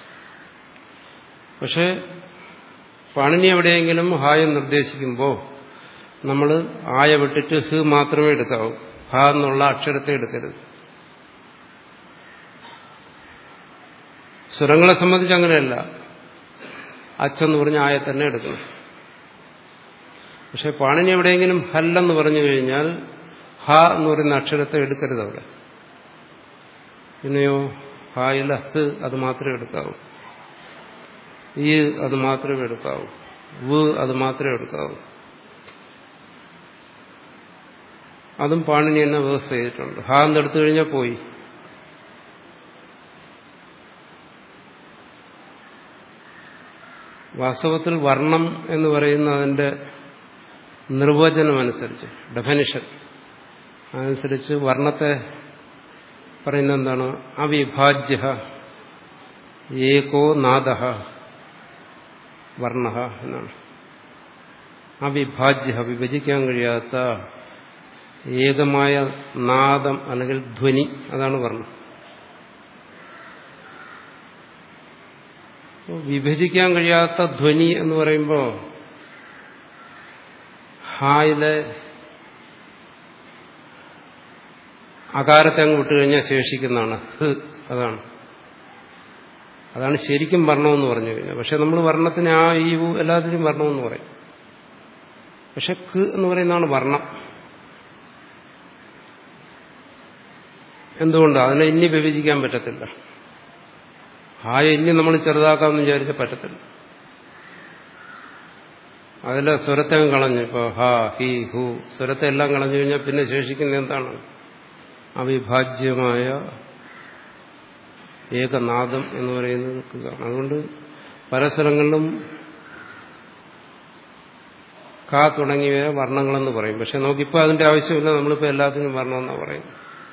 പക്ഷെ പാണിനി എവിടെയെങ്കിലും ഹായ നിർദ്ദേശിക്കുമ്പോൾ നമ്മൾ ആയ വിട്ടിട്ട് ഹ് മാത്രമേ എടുക്കാവൂ ഹ എന്നുള്ള അക്ഷരത്തെ എടുക്കരുത് സ്വരങ്ങളെ സംബന്ധിച്ച് അങ്ങനെയല്ല അച്ഛന്ന് പറഞ്ഞ ആയ തന്നെ എടുക്കണം പക്ഷെ പാണിനി എവിടെയെങ്കിലും ഹല്ലെന്ന് പറഞ്ഞു കഴിഞ്ഞാൽ ഹ എന്ന് പറയുന്ന അക്ഷരത്തെ എടുക്കരുത് അവിടെ പിന്നെയോ ഹായില ഹ് അത് മാത്രമേ എടുക്കാവൂ ഈ അത് മാത്രമേ എടുക്കാവൂ വ് അത് മാത്രമേ എടുക്കാവൂ അതും പാണിനി തന്നെ വ്യവസ്ഥ ചെയ്തിട്ടുണ്ട് ഹാ എന്നെടുത്തു കഴിഞ്ഞാൽ പോയി വാസ്തവത്തിൽ വർണ്ണം എന്ന് പറയുന്ന അതിന്റെ നിർവചനം അനുസരിച്ച് ഡെഫനിഷൻ അനുസരിച്ച് വർണ്ണത്തെ പറയുന്ന എന്താണ് അവിഭാജ്യ ഏകോ നാദ വർണ്ണ എന്നാണ് അവിഭാജ്യ വിഭജിക്കാൻ കഴിയാത്ത ഏകമായ നാദം അല്ലെങ്കിൽ ധ്വനി അതാണ് വർണ്ണം വിഭജിക്കാൻ കഴിയാത്ത ധ്വനി എന്ന് പറയുമ്പോൾ ഹായിലെ അകാരത്തെ അങ്ങ് വിട്ടുകഴിഞ്ഞാൽ ശേഷിക്കുന്നതാണ് ഹ് അതാണ് അതാണ് ശരിക്കും വർണ്ണമെന്ന് പറഞ്ഞു കഴിഞ്ഞാൽ പക്ഷെ നമ്മൾ വർണ്ണത്തിന് ആ ഈ ഊ എല്ലാത്തിനും വർണ്ണമെന്ന് പറയും പക്ഷെ ക് എന്ന് പറയുന്നതാണ് വർണ്ണം എന്തുകൊണ്ട് അതിനെ ഇനി വിഭജിക്കാൻ പറ്റത്തില്ല ഹായ ഇനി നമ്മൾ ചെറുതാക്കാമെന്ന് വിചാരിച്ചാൽ പറ്റത്തില്ല അതിലെ സ്വരത്തെ കളഞ്ഞു ഇപ്പോൾ ഹ ഹി ഹു സ്വരത്തെ എല്ലാം കളഞ്ഞു കഴിഞ്ഞാൽ പിന്നെ ശേഷിക്കുന്ന എന്താണ് അവിഭാജ്യമായ ഏകനാദം എന്ന് പറയുന്നത് കാണാം അതുകൊണ്ട് പല സ്ഥലങ്ങളിലും ക തുടങ്ങിയ വർണ്ണങ്ങളെന്ന് പറയും പക്ഷെ നമുക്കിപ്പോൾ അതിന്റെ ആവശ്യമില്ല നമ്മളിപ്പോൾ എല്ലാത്തിനും വർണ്ണമെന്നാണ് പറയും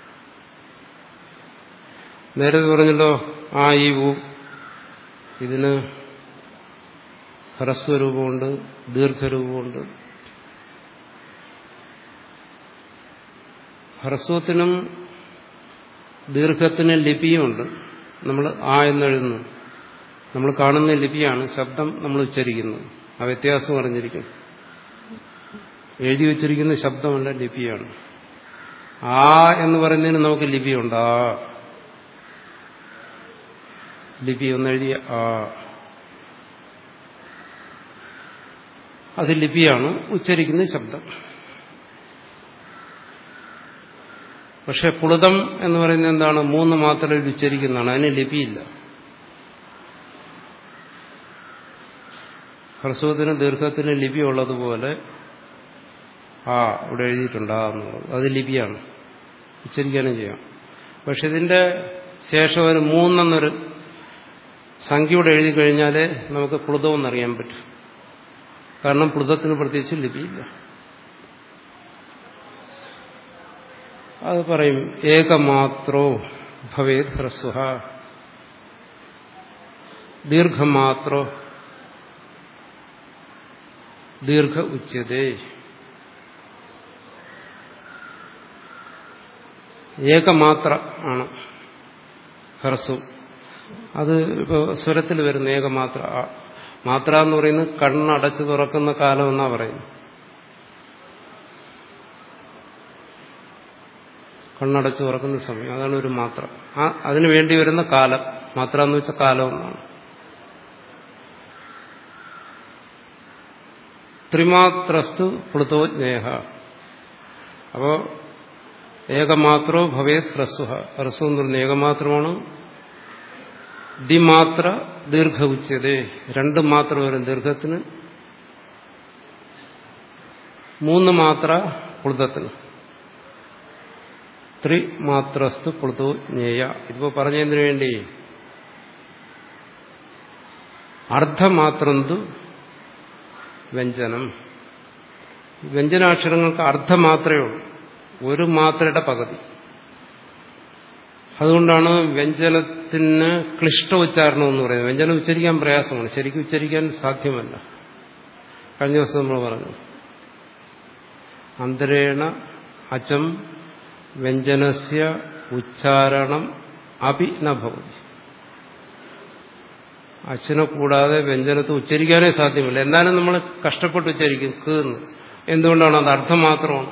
നേരത്തെ പറഞ്ഞല്ലോ ആ ഈ ഊ ഇതിന് ഹ്രസ്വരൂപമുണ്ട് ദീർഘരൂപമുണ്ട് ഹ്രസ്വത്തിനും ദീർഘത്തിനും ലിപിയുമുണ്ട് നമ്മൾ ആ എന്നെഴുതുന്നു നമ്മൾ കാണുന്ന ലിപിയാണ് ശബ്ദം നമ്മൾ ഉച്ചരിക്കുന്നത് ആ വ്യത്യാസം അറിഞ്ഞിരിക്കും എഴുതി വച്ചിരിക്കുന്ന ശബ്ദമല്ല ലിപിയാണ് ആ എന്ന് പറയുന്നതിന് നമുക്ക് ലിപിയുണ്ട് ആ ലിപി ഒന്നെഴുതിയ ആ അത് ലിപിയാണ് ഉച്ചരിക്കുന്ന ശബ്ദം പക്ഷെ പുളുതം എന്ന് പറയുന്നത് എന്താണ് മൂന്ന് മാത്രയിൽ ഉച്ചരിക്കുന്നതാണ് അതിന് ലിപിയില്ല ഹ്രസ്വത്തിന് ദീർഘത്തിന് ലിപി ഉള്ളതുപോലെ ആ ഇവിടെ എഴുതിയിട്ടുണ്ട് ആ എന്നുള്ളത് അത് ലിപിയാണ് ഉച്ചരിക്കാനും ചെയ്യാം പക്ഷെ ഇതിന്റെ ശേഷം ഒരു മൂന്നെന്നൊരു സംഖ്യയോടെ എഴുതി കഴിഞ്ഞാലേ നമുക്ക് പ്ലുതമെന്നറിയാൻ പറ്റും കാരണം പ്ലുതത്തിന് പ്രത്യേകിച്ച് ലിപിയില്ല അത് പറയും ഏകമാത്രോ ഭവേത് ഹ്രസ്വ ദീർഘമാത്രോ ദീർഘ ഉച്യതേ ഏകമാത്ര ആണ് ഹ്രസ്വ അത് ഇപ്പോൾ സ്വരത്തിൽ വരുന്ന ഏകമാത്ര മാത്ര എന്ന് പറയുന്നത് കണ്ണടച്ച് തുറക്കുന്ന കാലം എന്നാ പറയുന്നത് കണ്ണടച്ച് തുറക്കുന്ന സമയം അതാണ് ഒരു മാത്ര ആ അതിനു വേണ്ടി വരുന്ന കാലം മാത്ര എന്ന് വെച്ച കാലം എന്നാണ് ത്രിമാത്രസ്തു പ്ലുതോജ്ഞേഹ അപ്പോ ഏകമാത്രോ ഭവേത് ഹ്രസ്വ ഹ്രസ്വം എന്ന് പറയുന്നത് ഏകമാത്രമാണ് ദ്വിമാത്ര ദീർഘ ഉച്ചതേ രണ്ട് മാത്ര വരും ദീർഘത്തിന് മൂന്ന് മാത്ര പ്ലുതത്തിന് ത്രിമാത്രസ്തു പ്ലുതോ ജ്ഞേയ ഇതിപ്പോ പറഞ്ഞതിന് വേണ്ടി അർദ്ധമാത്രന്തു വ്യഞ്ജനം വ്യഞ്ജനാക്ഷരങ്ങൾക്ക് അർദ്ധം മാത്രമേ ഉള്ളൂ ഒരു മാത്രയുടെ പകുതി അതുകൊണ്ടാണ് വ്യഞ്ജനത്തിന് ക്ലിഷ്ട ഉച്ചാരണം എന്ന് പറയുന്നത് വ്യഞ്ജനം ഉച്ചരിക്കാൻ പ്രയാസമാണ് ശരിക്കും ഉച്ചരിക്കാൻ സാധ്യമല്ല കഴിഞ്ഞ ദിവസം നമ്മൾ പറഞ്ഞു അന്തരേണ അചം വ്യഞ്ജനസ്യ ഉച്ചാരണം അപി നഭവതി അച്ഛനെ കൂടാതെ വ്യഞ്ജനത്തെ ഉച്ചരിക്കാനേ സാധ്യമല്ല എന്നാലും നമ്മൾ കഷ്ടപ്പെട്ട് ഉച്ചരിക്കും കീന്ന് എന്തുകൊണ്ടാണ് അത് അർത്ഥം മാത്രമാണ്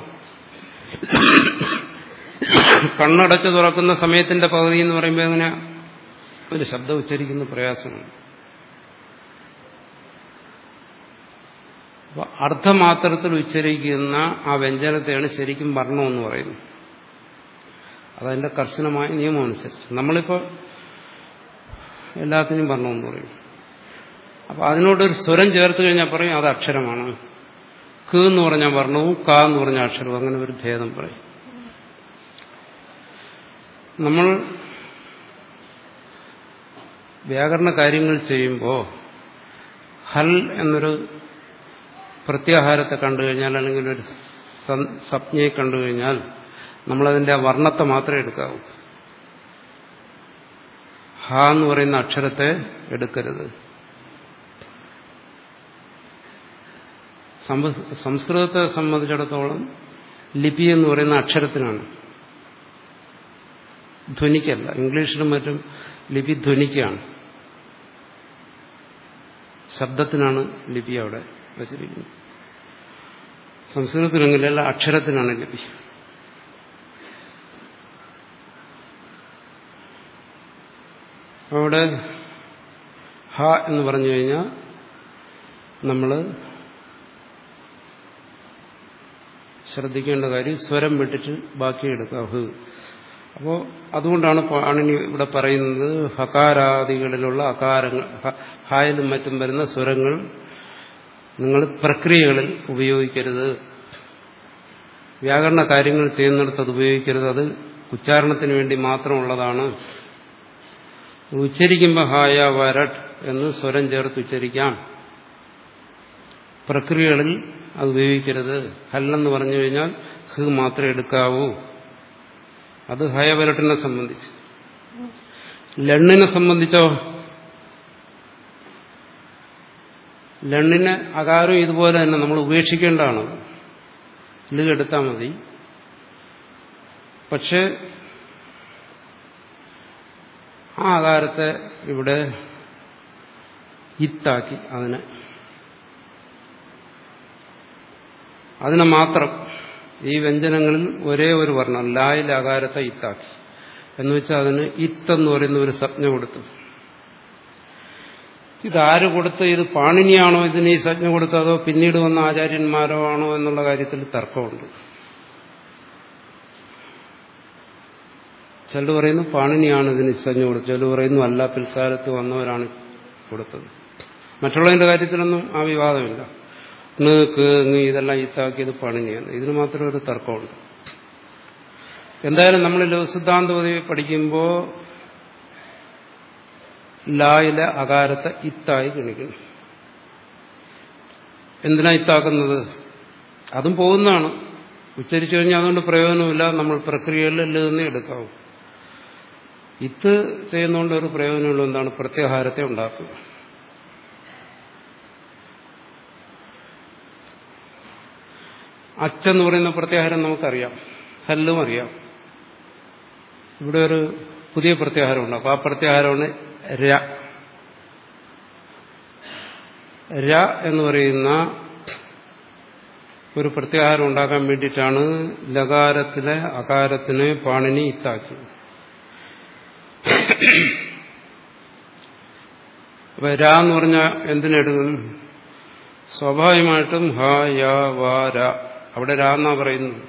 കണ്ണടച്ച് തുറക്കുന്ന സമയത്തിന്റെ പകുതി എന്ന് പറയുമ്പോൾ എങ്ങനെ ഒരു ശബ്ദം ഉച്ചരിക്കുന്ന പ്രയാസമാണ് അപ്പൊ അർത്ഥമാത്രത്തിൽ ഉച്ചരിക്കുന്ന ആ വ്യഞ്ജനത്തെയാണ് ശരിക്കും വർണ്ണം എന്ന് പറയുന്നത് അതതിന്റെ കർശനമായ നിയമം അനുസരിച്ച് നമ്മളിപ്പോൾ എല്ലാത്തിനും വർണ്ണമെന്ന് പറയും അപ്പൊ അതിനോടൊരു സ്വരം ചേർത്ത് കഴിഞ്ഞാൽ പറയും അത് അക്ഷരമാണ് ക എന്ന് പറഞ്ഞ വർണ്ണവും ക എന്ന് പറഞ്ഞ അക്ഷരവും അങ്ങനെ ഒരു ഭേദം പറയും നമ്മൾ വ്യാകരണ കാര്യങ്ങൾ ചെയ്യുമ്പോൾ ഹൽ എന്നൊരു പ്രത്യാഹാരത്തെ കണ്ടു കഴിഞ്ഞാൽ അല്ലെങ്കിൽ ഒരു സംജ്ഞയെ കണ്ടു കഴിഞ്ഞാൽ നമ്മളതിന്റെ ആ വർണ്ണത്തെ മാത്രമേ എടുക്കാവൂ ഹ എന്ന് പറയുന്ന അക്ഷരത്തെ എടുക്കരുത് സംസ്കൃതത്തെ സംബന്ധിച്ചിടത്തോളം ലിപി എന്ന് പറയുന്ന അക്ഷരത്തിനാണ് ധ്വനിക്കല്ല ഇംഗ്ലീഷിലും മറ്റും ലിപി ധ്വനിക്കാണ് ശബ്ദത്തിനാണ് ലിപി അവിടെ വച്ചിരിക്കുന്നത് സംസ്കൃതത്തിനെങ്കിലല്ല അക്ഷരത്തിനാണ് ലിപി അവിടെ ഹ എന്ന് പറഞ്ഞു കഴിഞ്ഞാൽ നമ്മൾ ശ്രദ്ധിക്കേണ്ട കാര്യം സ്വരം വിട്ടിട്ട് ബാക്കി എടുക്കുക ഹ് അപ്പോൾ അതുകൊണ്ടാണ് പാണിനി ഇവിടെ പറയുന്നത് ഹകാരാദികളിലുള്ള അകാരങ്ങൾ ഹായിലും മറ്റും വരുന്ന സ്വരങ്ങൾ നിങ്ങൾ പ്രക്രിയകളിൽ ഉപയോഗിക്കരുത് വ്യാകരണ കാര്യങ്ങൾ ചെയ്യുന്നിടത്ത് അത് ഉപയോഗിക്കരുത് അത് ഉച്ചാരണത്തിന് വേണ്ടി മാത്രമുള്ളതാണ് ഉച്ചരിക്കുമ്പോൾ ഹായ വരട്ട് എന്ന് സ്വരം ചേർത്ത് ഉച്ചരിക്കാം പ്രക്രിയകളിൽ അത് ഉപയോഗിക്കരുത് ഹല്ലെന്ന് പറഞ്ഞു കഴിഞ്ഞാൽ ഹ് മാത്രമേ എടുക്കാവൂ അത് ഹയവരട്ടിനെ സംബന്ധിച്ച് ലണ്ണിനെ സംബന്ധിച്ചോ ലണ്ണിനെ അകാരം ഇതുപോലെ തന്നെ നമ്മൾ ഉപേക്ഷിക്കേണ്ടതാണ് ല് എടുത്താൽ മതി പക്ഷെ ആ ആകാരത്തെ ഇവിടെ ഇത്താക്കി അതിനെ അതിനെ മാത്രം ഈ വ്യഞ്ജനങ്ങളിൽ ഒരേ ഒരു വർണ്ണം ലായിൽ അകാരത്തെ ഇത്താക്കി എന്ന് വെച്ചാൽ അതിന് ഇത്തെന്ന് പറയുന്ന ഒരു സംജ്ഞ കൊടുത്തു ഇതാര് കൊടുത്ത് ഇത് പാണിനിയാണോ ഇതിന് ഈ സംജ്ഞ കൊടുത്തതോ പിന്നീട് വന്ന ആചാര്യന്മാരോ ആണോ എന്നുള്ള കാര്യത്തിൽ തർക്കമുണ്ട് ചിലർ പറയുന്നു പാണിനിയാണ് ഇതിന് സംജ്ഞ കൊടുത്തത് ചിലർ പറയുന്നു അല്ല പിൽക്കാലത്ത് വന്നവരാണ് കൊടുത്തത് മറ്റുള്ളതിന്റെ കാര്യത്തിലൊന്നും ആ വിവാദമില്ല ക്ക് ഇതെല്ലാം ഈത്താക്കിയത് പാണിനിയാണ് ഇതിന് മാത്രം ഒരു തർക്കമുണ്ട് എന്തായാലും നമ്മൾ ലഘുസിദ്ധാന്ത പദവി പഠിക്കുമ്പോൾ ലായിലെ അകാരത്തെ ഇത്തായി ഗണിക്കണം എന്തിനാ ഇത്താക്കുന്നത് അതും പോകുന്നതാണ് ഉച്ചരിച്ചു കഴിഞ്ഞാൽ അതുകൊണ്ട് പ്രയോജനമില്ല നമ്മൾ പ്രക്രിയകളിൽ നിന്ന് എടുക്കാവും ഇത്ത് ചെയ്യുന്നതുകൊണ്ട് ഒരു പ്രയോജനമുള്ള എന്താണ് പ്രത്യാഹാരത്തെ ഉണ്ടാക്കുക അച്ചെന്ന് പറയുന്ന പ്രത്യാഹാരം നമുക്കറിയാം ഹല്ലും അറിയാം ഇവിടെ ഒരു പുതിയ പ്രത്യാഹാരം ഉണ്ടാക്കും ആ പ്രത്യാഹാരമാണ് ര ര എന്ന് പറയുന്ന ഒരു പ്രത്യാഹാരം ഉണ്ടാക്കാൻ വേണ്ടിയിട്ടാണ് ലകാരത്തിലെ അകാരത്തിനെ പാണിനി ഇത്താക്കിയത് അപ്പൊ ര എന്ന് പറഞ്ഞാൽ എന്തിനെടുക്കും സ്വാഭാവികമായിട്ടും ഹ യ വ ര അവിടെ രാ എന്നാ പറയുന്നത്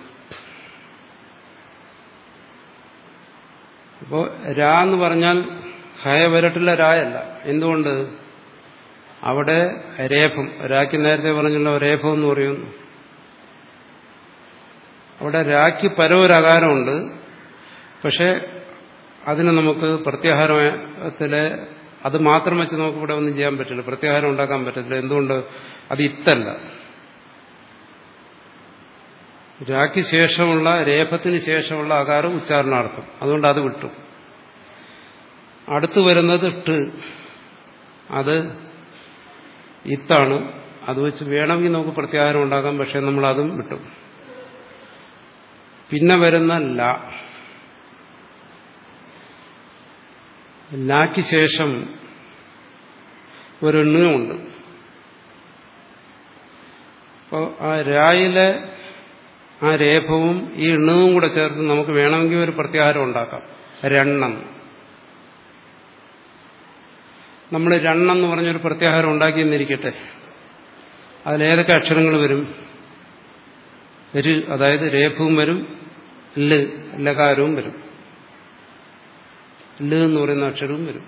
അപ്പോ രാ എന്ന് പറഞ്ഞാൽ ഹയ വരട്ടില്ല രായല്ല എന്തുകൊണ്ട് അവിടെ രേഫം രാക്ക് നേരത്തെ പറഞ്ഞല്ലോ രേഫം എന്ന് പറയുന്നു അവിടെ രാക്ക് പരവൊരകാരമുണ്ട് പക്ഷെ അതിന് നമുക്ക് പ്രത്യാഹാരത്തിലെ അത് മാത്രം വെച്ച് നമുക്ക് ഇവിടെ ഒന്നും ചെയ്യാൻ പറ്റില്ല പ്രത്യാഹാരം ഉണ്ടാക്കാൻ പറ്റത്തില്ല എന്തുകൊണ്ട് അത് ഇത്തല്ല രാക്ക് ശേഷമുള്ള രേഫത്തിന് ശേഷമുള്ള ആകാരം ഉച്ചാരണാർത്ഥം അതുകൊണ്ട് അത് വിട്ടു അടുത്തു വരുന്നത് ട് അത് ഇത്താണ് അത് വെച്ച് വേണമെങ്കിൽ നമുക്ക് പ്രത്യാഹാരം ഉണ്ടാക്കാം പക്ഷെ നമ്മൾ അതും വിട്ടു പിന്നെ വരുന്ന ല ലാക്ക് ശേഷം ഒരു എണ്ണുമുണ്ട് അപ്പോൾ ആ രായിലെ ആ രേഖവും ഈ എണ്ണവും കൂടെ ചേർത്ത് നമുക്ക് വേണമെങ്കിൽ ഒരു പ്രത്യാഹാരം ഉണ്ടാക്കാം രണ്ണം നമ്മൾ രണ്ണെന്ന് പറഞ്ഞൊരു പ്രത്യാഹാരം ഉണ്ടാക്കിയെന്നിരിക്കട്ടെ അതിലേതൊക്കെ അക്ഷരങ്ങൾ വരും ര് അതായത് രേഖവും വരും ല് ലകാരവും വരും ല് എന്ന് പറയുന്ന അക്ഷരവും വരും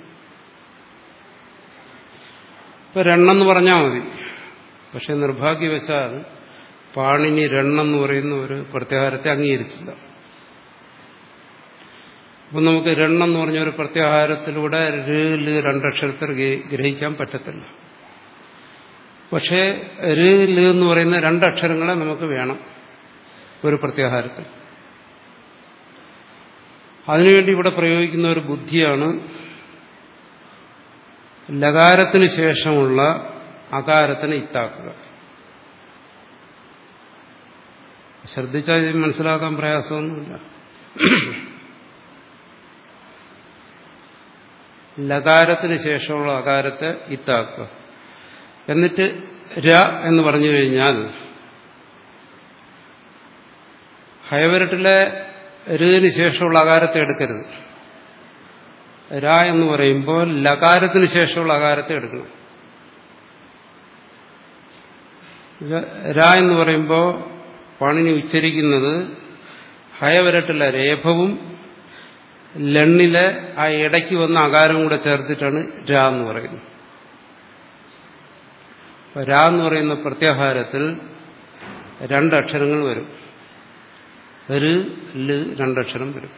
ഇപ്പൊ രണ്ണെന്ന് പറഞ്ഞാൽ മതി പക്ഷെ നിർഭാഗ്യവശാൽ പാണിനി രണ്ണെന്ന് പറയുന്ന ഒരു പ്രത്യാഹാരത്തെ അംഗീകരിച്ചില്ല അപ്പം നമുക്ക് രണ്ണെന്ന് പറഞ്ഞ ഒരു പ്രത്യാഹാരത്തിലൂടെ ര് രണ്ടക്ഷരത്തിൽ ഗ്രഹിക്കാൻ പറ്റത്തില്ല പക്ഷേ ര് ല് എന്ന് പറയുന്ന രണ്ടക്ഷരങ്ങളെ നമുക്ക് വേണം ഒരു പ്രത്യാഹാരത്തിൽ അതിനുവേണ്ടി ഇവിടെ പ്രയോഗിക്കുന്ന ഒരു ബുദ്ധിയാണ് ലകാരത്തിന് ശേഷമുള്ള അകാരത്തിനെ ഇത്താക്കുക ശ്രദ്ധിച്ചാൽ ഇത് മനസ്സിലാക്കാൻ പ്രയാസമൊന്നുമില്ല ലകാരത്തിന് ശേഷമുള്ള അകാരത്തെ ഇത്താക്കുക എന്നിട്ട് ര എന്ന് പറഞ്ഞു കഴിഞ്ഞാൽ ഹയവരട്ടിലെ രിന് ശേഷമുള്ള അകാരത്തെ എടുക്കരുത് ര എന്ന് പറയുമ്പോൾ ലകാരത്തിന് ശേഷമുള്ള അകാരത്തെ എടുക്കണം ര എന്ന് പറയുമ്പോൾ പാണിനി ഉച്ചരിക്കുന്നത് ഹയവരട്ടിലെ രേഫവും ലണ്ണിലെ ആ ഇടയ്ക്ക് വന്ന അകാരം കൂടെ ചേർത്തിട്ടാണ് രാ എന്ന് പറയുന്നത് രാ എന്ന് പറയുന്ന പ്രത്യാഹാരത്തിൽ രണ്ടക്ഷരങ്ങൾ വരും ഒരു ല് രണ്ടക്ഷരം വരും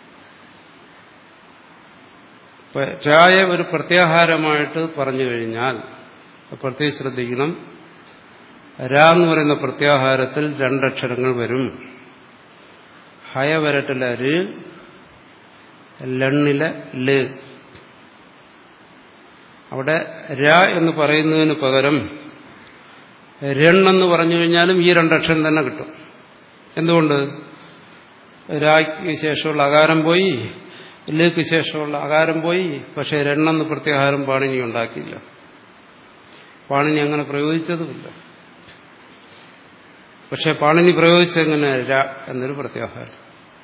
രായ ഒരു പ്രത്യാഹാരമായിട്ട് പറഞ്ഞു കഴിഞ്ഞാൽ പ്രത്യേകം ശ്രദ്ധിക്കണം രാ എന്ന് പറയുന്ന പ്രത്യാഹാരത്തിൽ രണ്ടക്ഷരങ്ങൾ വരും ഹയ വരട്ടിലെ ര് ലണ്ണിലെ ല് അവിടെ ര എന്ന് പറയുന്നതിന് പകരം രണ്ണെന്ന് പറഞ്ഞു കഴിഞ്ഞാലും ഈ രണ്ടക്ഷരം തന്നെ കിട്ടും എന്തുകൊണ്ട് രായ്ക്ക് ശേഷമുള്ള അകാരം പോയി ലേക്ക് ശേഷമുള്ള അകാരം പോയി പക്ഷെ രണ്ണെന്ന് പ്രത്യാഹാരം പാണിനി ഉണ്ടാക്കിയില്ല പാണിനി അങ്ങനെ പ്രയോഗിച്ചതുമില്ല പക്ഷെ പാണിനി പ്രയോഗിച്ചെങ്ങനെ ര എന്നൊരു പ്രത്യാഹാരം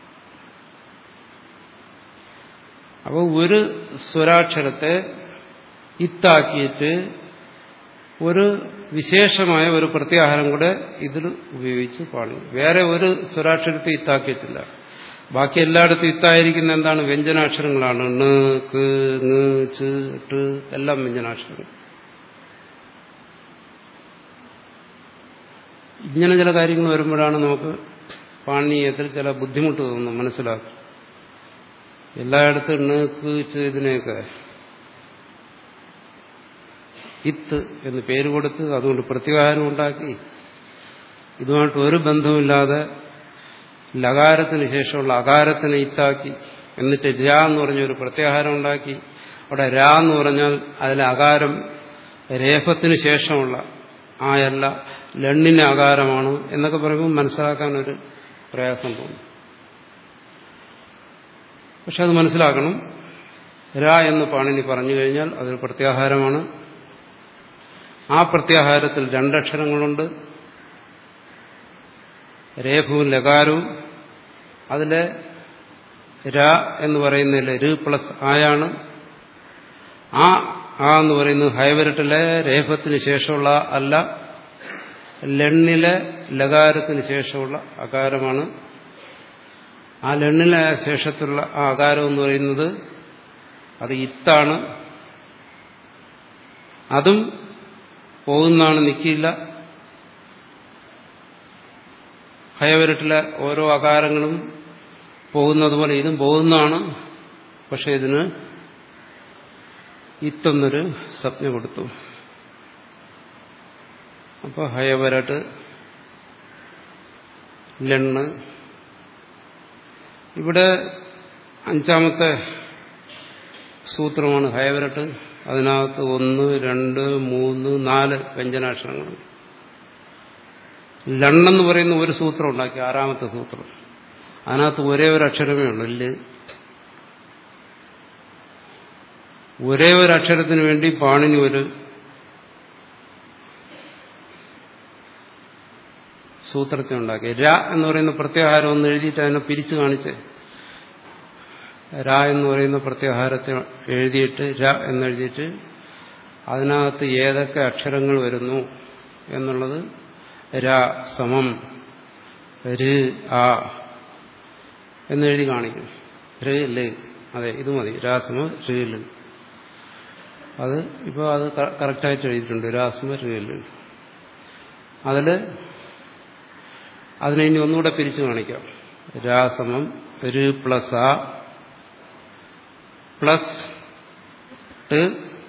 അപ്പോൾ ഒരു സ്വരാക്ഷരത്തെ ഇത്താക്കിയിട്ട് ഒരു വിശേഷമായ ഒരു പ്രത്യാഹാരം കൂടെ ഇതിൽ ഉപയോഗിച്ച് പാടും വേറെ ഒരു സ്വരാക്ഷരത്തെ ഇത്താക്കിയിട്ടില്ല ബാക്കി എല്ലായിടത്തും ഇത്തായിരിക്കുന്ന എന്താണ് വ്യഞ്ജനാക്ഷരങ്ങളാണ് ണ് ക് ങ് ച് ട് എല്ലാം വ്യഞ്ജനാക്ഷരങ്ങൾ ഇങ്ങനെ ചില കാര്യങ്ങൾ വരുമ്പോഴാണ് നമുക്ക് പാണീയത്തിൽ ചില ബുദ്ധിമുട്ട് തോന്നുന്നു മനസ്സിലാക്കും എല്ലായിടത്തും ണ് ക് ച് ഇതിനെയൊക്കെ ഇത്ത് എന്ന് പേര് കൊടുത്ത് അതുകൊണ്ട് പ്രതികാരം ഉണ്ടാക്കി ഇതുമായിട്ട് ഒരു ബന്ധവുമില്ലാതെ ലകാരത്തിന് ശേഷമുള്ള അകാരത്തിനെ ഇത്താക്കി എന്നിട്ട് രാ എന്ന് പറഞ്ഞൊരു പ്രത്യാഹാരം ഉണ്ടാക്കി അവിടെ രാ എന്ന് പറഞ്ഞാൽ അതിലെ അകാരം രേഫത്തിന് ശേഷമുള്ള ആയല്ല ലണ്ണിന്റെ ആകാരമാണ് എന്നൊക്കെ പറയുമ്പോൾ മനസ്സിലാക്കാൻ ഒരു പ്രയാസം തോന്നും പക്ഷെ അത് മനസ്സിലാക്കണം രാ എന്ന് പാണിനി പറഞ്ഞു കഴിഞ്ഞാൽ അതൊരു പ്രത്യാഹാരമാണ് ആ പ്രത്യാഹാരത്തിൽ രണ്ടക്ഷരങ്ങളുണ്ട് രേഖവും ലകാരവും അതിലെ ര എന്ന് പറയുന്നതിൽ ര് പ്ലസ് ആയാണ് ആ ആ എന്ന് പറയുന്നത് ഹൈവരട്ടിലെ രേഫത്തിന് ശേഷമുള്ള അല്ല ലണ്ണിലെ ലകാരത്തിന് ശേഷമുള്ള അകാരമാണ് ആ ലണ്ണിലെ ശേഷത്തിലുള്ള ആ അകാരം എന്ന് പറയുന്നത് അത് ഇത്താണ് അതും പോകുന്നതാണ് നിൽക്കില്ല ഹയവരട്ടിലെ ഓരോ അകാരങ്ങളും പോകുന്നത് പോലെ ഇതും പോകുന്നതാണ് പക്ഷെ ഇതിന് ഇത്തൊന്നൊരു സ്വപ്ന കൊടുത്തു അപ്പോൾ ഹയവരട്ട് ലെണ്ണ് ഇവിടെ അഞ്ചാമത്തെ സൂത്രമാണ് ഹയവരട്ട് അതിനകത്ത് ഒന്ന് രണ്ട് മൂന്ന് നാല് വ്യഞ്ജനാക്ഷരങ്ങളുണ്ട് ലണ്ണെന്ന് പറയുന്ന ഒരു സൂത്രം ഉണ്ടാക്കി ആറാമത്തെ സൂത്രം അതിനകത്ത് ഒരേ ഒരു അക്ഷരമേ ഉള്ളൂ ഇല്ല് ഒരേ ഒരു അക്ഷരത്തിന് വേണ്ടി പാണിനി ഒരു സൂത്രത്തെ ഉണ്ടാക്കി ര എന്ന് പറയുന്ന പ്രത്യാഹാരം ഒന്ന് എഴുതിയിട്ട് അതിനെ പിരിച്ചു കാണിച്ച് ര എന്ന് പറയുന്ന പ്രത്യാഹാരത്തെ എഴുതിയിട്ട് ര എന്നെഴുതിയിട്ട് അതിനകത്ത് ഏതൊക്കെ അക്ഷരങ്ങൾ വരുന്നു എന്നുള്ളത് ര സമം ര് ആ എന്നെഴുതി കാണിക്കും ര് ല് അതെ ഇത് മതി രാസമ ര് ല് അത് ഇപ്പോൾ അത് കറക്റ്റായിട്ട് എഴുതിയിട്ടുണ്ട് രാസമ ര് ല് അതിൽ അതിനെ ഇനി ഒന്നുകൂടെ പിരിച്ചു കാണിക്കാം രാസമം ര് പ്ലസ് ആ പ്ലസ് ട്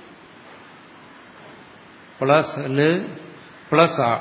പ്ലസ് ല് പ്ലസ് ആ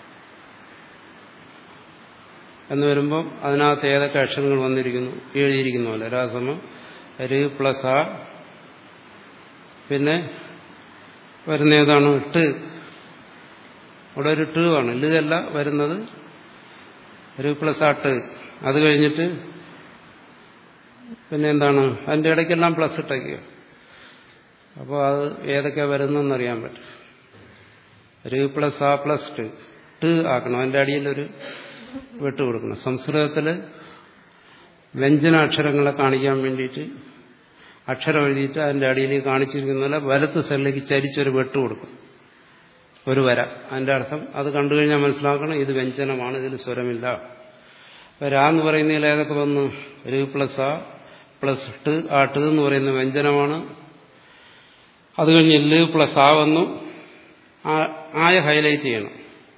എന്ന് വരുമ്പം അതിനകത്ത് ഏതൊക്കെ അക്ഷരങ്ങൾ വന്നിരിക്കുന്നു എഴുതിയിരിക്കുന്ന പോലെ രാസമം ര് പ്ലസ് ആ പിന്നെ വരുന്ന ഏതാണ് ട് അവിടെ ഒരു ട് ആണ് ല് വരുന്നത് ഒരു പ്ലസ് ആ ട് അത് കഴിഞ്ഞിട്ട് പിന്നെ എന്താണ് അതിന്റെ ഇടയ്ക്കെല്ലാം പ്ലസ് ഇട്ടേക്കുക അപ്പോൾ അത് ഏതൊക്കെ വരുന്നതെന്നറിയാൻ പറ്റും ഒരു പ്ലസ് ആ പ്ലസ് ട് ട് ആക്കണം അതിന്റെ അടിയിലൊരു വെട്ട് കൊടുക്കണം സംസ്കൃതത്തിൽ വ്യഞ്ജനാക്ഷരങ്ങളെ കാണിക്കാൻ വേണ്ടിയിട്ട് അക്ഷരം എഴുതിയിട്ട് അതിന്റെ അടിയിൽ കാണിച്ചിരിക്കുന്ന പോലെ വലത്ത് സൈഡിലേക്ക് ചരിച്ചൊരു വെട്ട് കൊടുക്കും ഒരു വര അതിന്റെ അർത്ഥം അത് കണ്ടു കഴിഞ്ഞാൽ മനസ്സിലാക്കണം ഇത് വ്യഞ്ജനമാണ് ഇതിൽ സ്വരമില്ല രാ എന്ന് പറയുന്നതിൽ ഏതൊക്കെ വന്നു ഒരു പ്ലസ് ആ പ്ലസ് ട് ആ ട് എന്ന് പറയുന്ന വ്യഞ്ജനമാണ് അത് കഴിഞ്ഞ് എല് പ്ലസ് ആ വന്നു ആയ ഹൈലൈറ്റ് ചെയ്യണം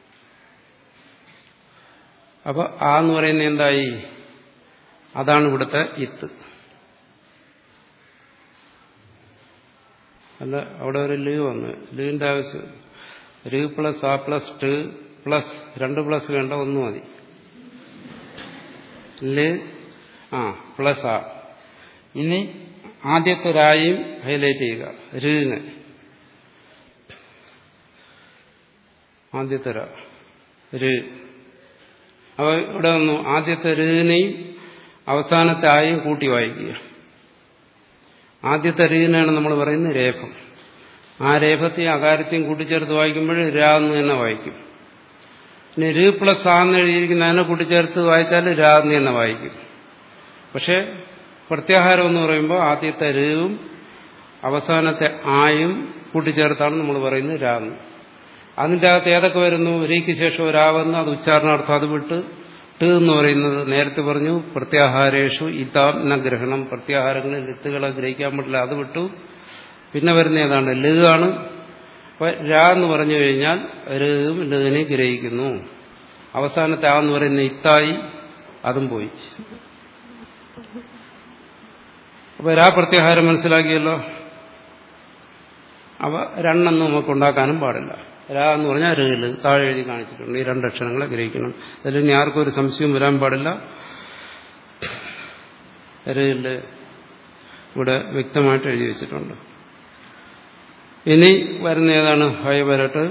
അപ്പൊ ആ എന്ന് പറയുന്ന എന്തായി അതാണ് ഇവിടുത്തെ ഇത്ത് അല്ല അവിടെ ഒരു ലീവ് വന്നു ലീവിന്റെ ആവശ്യം ര് പ്ലസ് ആ പ്ലസ് ട് പ്ലസ് രണ്ട് പ്ലസ് വേണ്ട ഒന്ന് മതി ല് ആ പ്ലസ് ആ ഇനി ആദ്യത്തെ രായും ഹൈലൈറ്റ് ചെയ്യുക രുവിനെ ആദ്യത്തെ രാ ര് അപ്പൊ ഇവിടെ വന്നു ആദ്യത്തെ രുവിനെയും അവസാനത്തെ ആയും കൂട്ടി വായിക്കുക ആദ്യത്തെ രുവിനാണ് നമ്മൾ പറയുന്നത് രേഖം ആ രേഖത്തെയും അകാര്യത്തെയും കൂട്ടിച്ചേർത്ത് വായിക്കുമ്പോൾ രാ എന്ന് തന്നെ വായിക്കും പിന്നെ ര് പ്ലസ് ആ എന്ന് എഴുതിയിരിക്കുന്ന അതിനെ കൂട്ടിച്ചേർത്ത് വായിച്ചാൽ രാ എന്ന് തന്നെ വായിക്കും പക്ഷെ പ്രത്യാഹാരം എന്ന് പറയുമ്പോൾ ആദ്യത്തെ രുവും അവസാനത്തെ ആയും കൂട്ടിച്ചേർത്താണ് നമ്മൾ പറയുന്നത് രാ എന്ന് അതിൻ്റെ അകത്ത് ഏതൊക്കെ വരുന്നു രീക്ക് ശേഷം രാവെന്ന് അത് ഉച്ചാരണാർത്ഥം അത് വിട്ട് ട് എന്ന് പറയുന്നത് നേരത്തെ പറഞ്ഞു പ്രത്യാഹാരേഷു ഇതാം ന ഗ്രഹണം പ്രത്യാഹാരങ്ങളിൽ ഇത്തുകളെ ഗ്രഹിക്കാൻ പറ്റില്ല അത് വിട്ടു പിന്നെ വരുന്ന ഏതാണ് ല് ആണ് അപ്പൊ രാ എന്ന് പറഞ്ഞു കഴിഞ്ഞാൽ രും ലിനെ ഗ്രഹിക്കുന്നു അവസാനത്തെ ആ എന്ന് പറയുന്ന ഇത്തായി അതും പോയി അപ്പൊ രാ പ്രത്യാഹാരം മനസ്സിലാക്കിയല്ലോ അവ രണ്ടെണ്ണം നമുക്ക് ഉണ്ടാക്കാനും പാടില്ല രാ എന്ന് പറഞ്ഞാൽ രേല് താഴെ എഴുതി കാണിച്ചിട്ടുണ്ട് ഈ രണ്ടക്ഷരങ്ങളെ ഗ്രഹിക്കണം അതിൽ ഇനി ആർക്കും ഒരു സംശയം വരാൻ പാടില്ല രേല് ഇവിടെ വ്യക്തമായിട്ട് എഴുതി വെച്ചിട്ടുണ്ട് ഇനി വരുന്ന ഏതാണ് ഹൈ വരട്ട്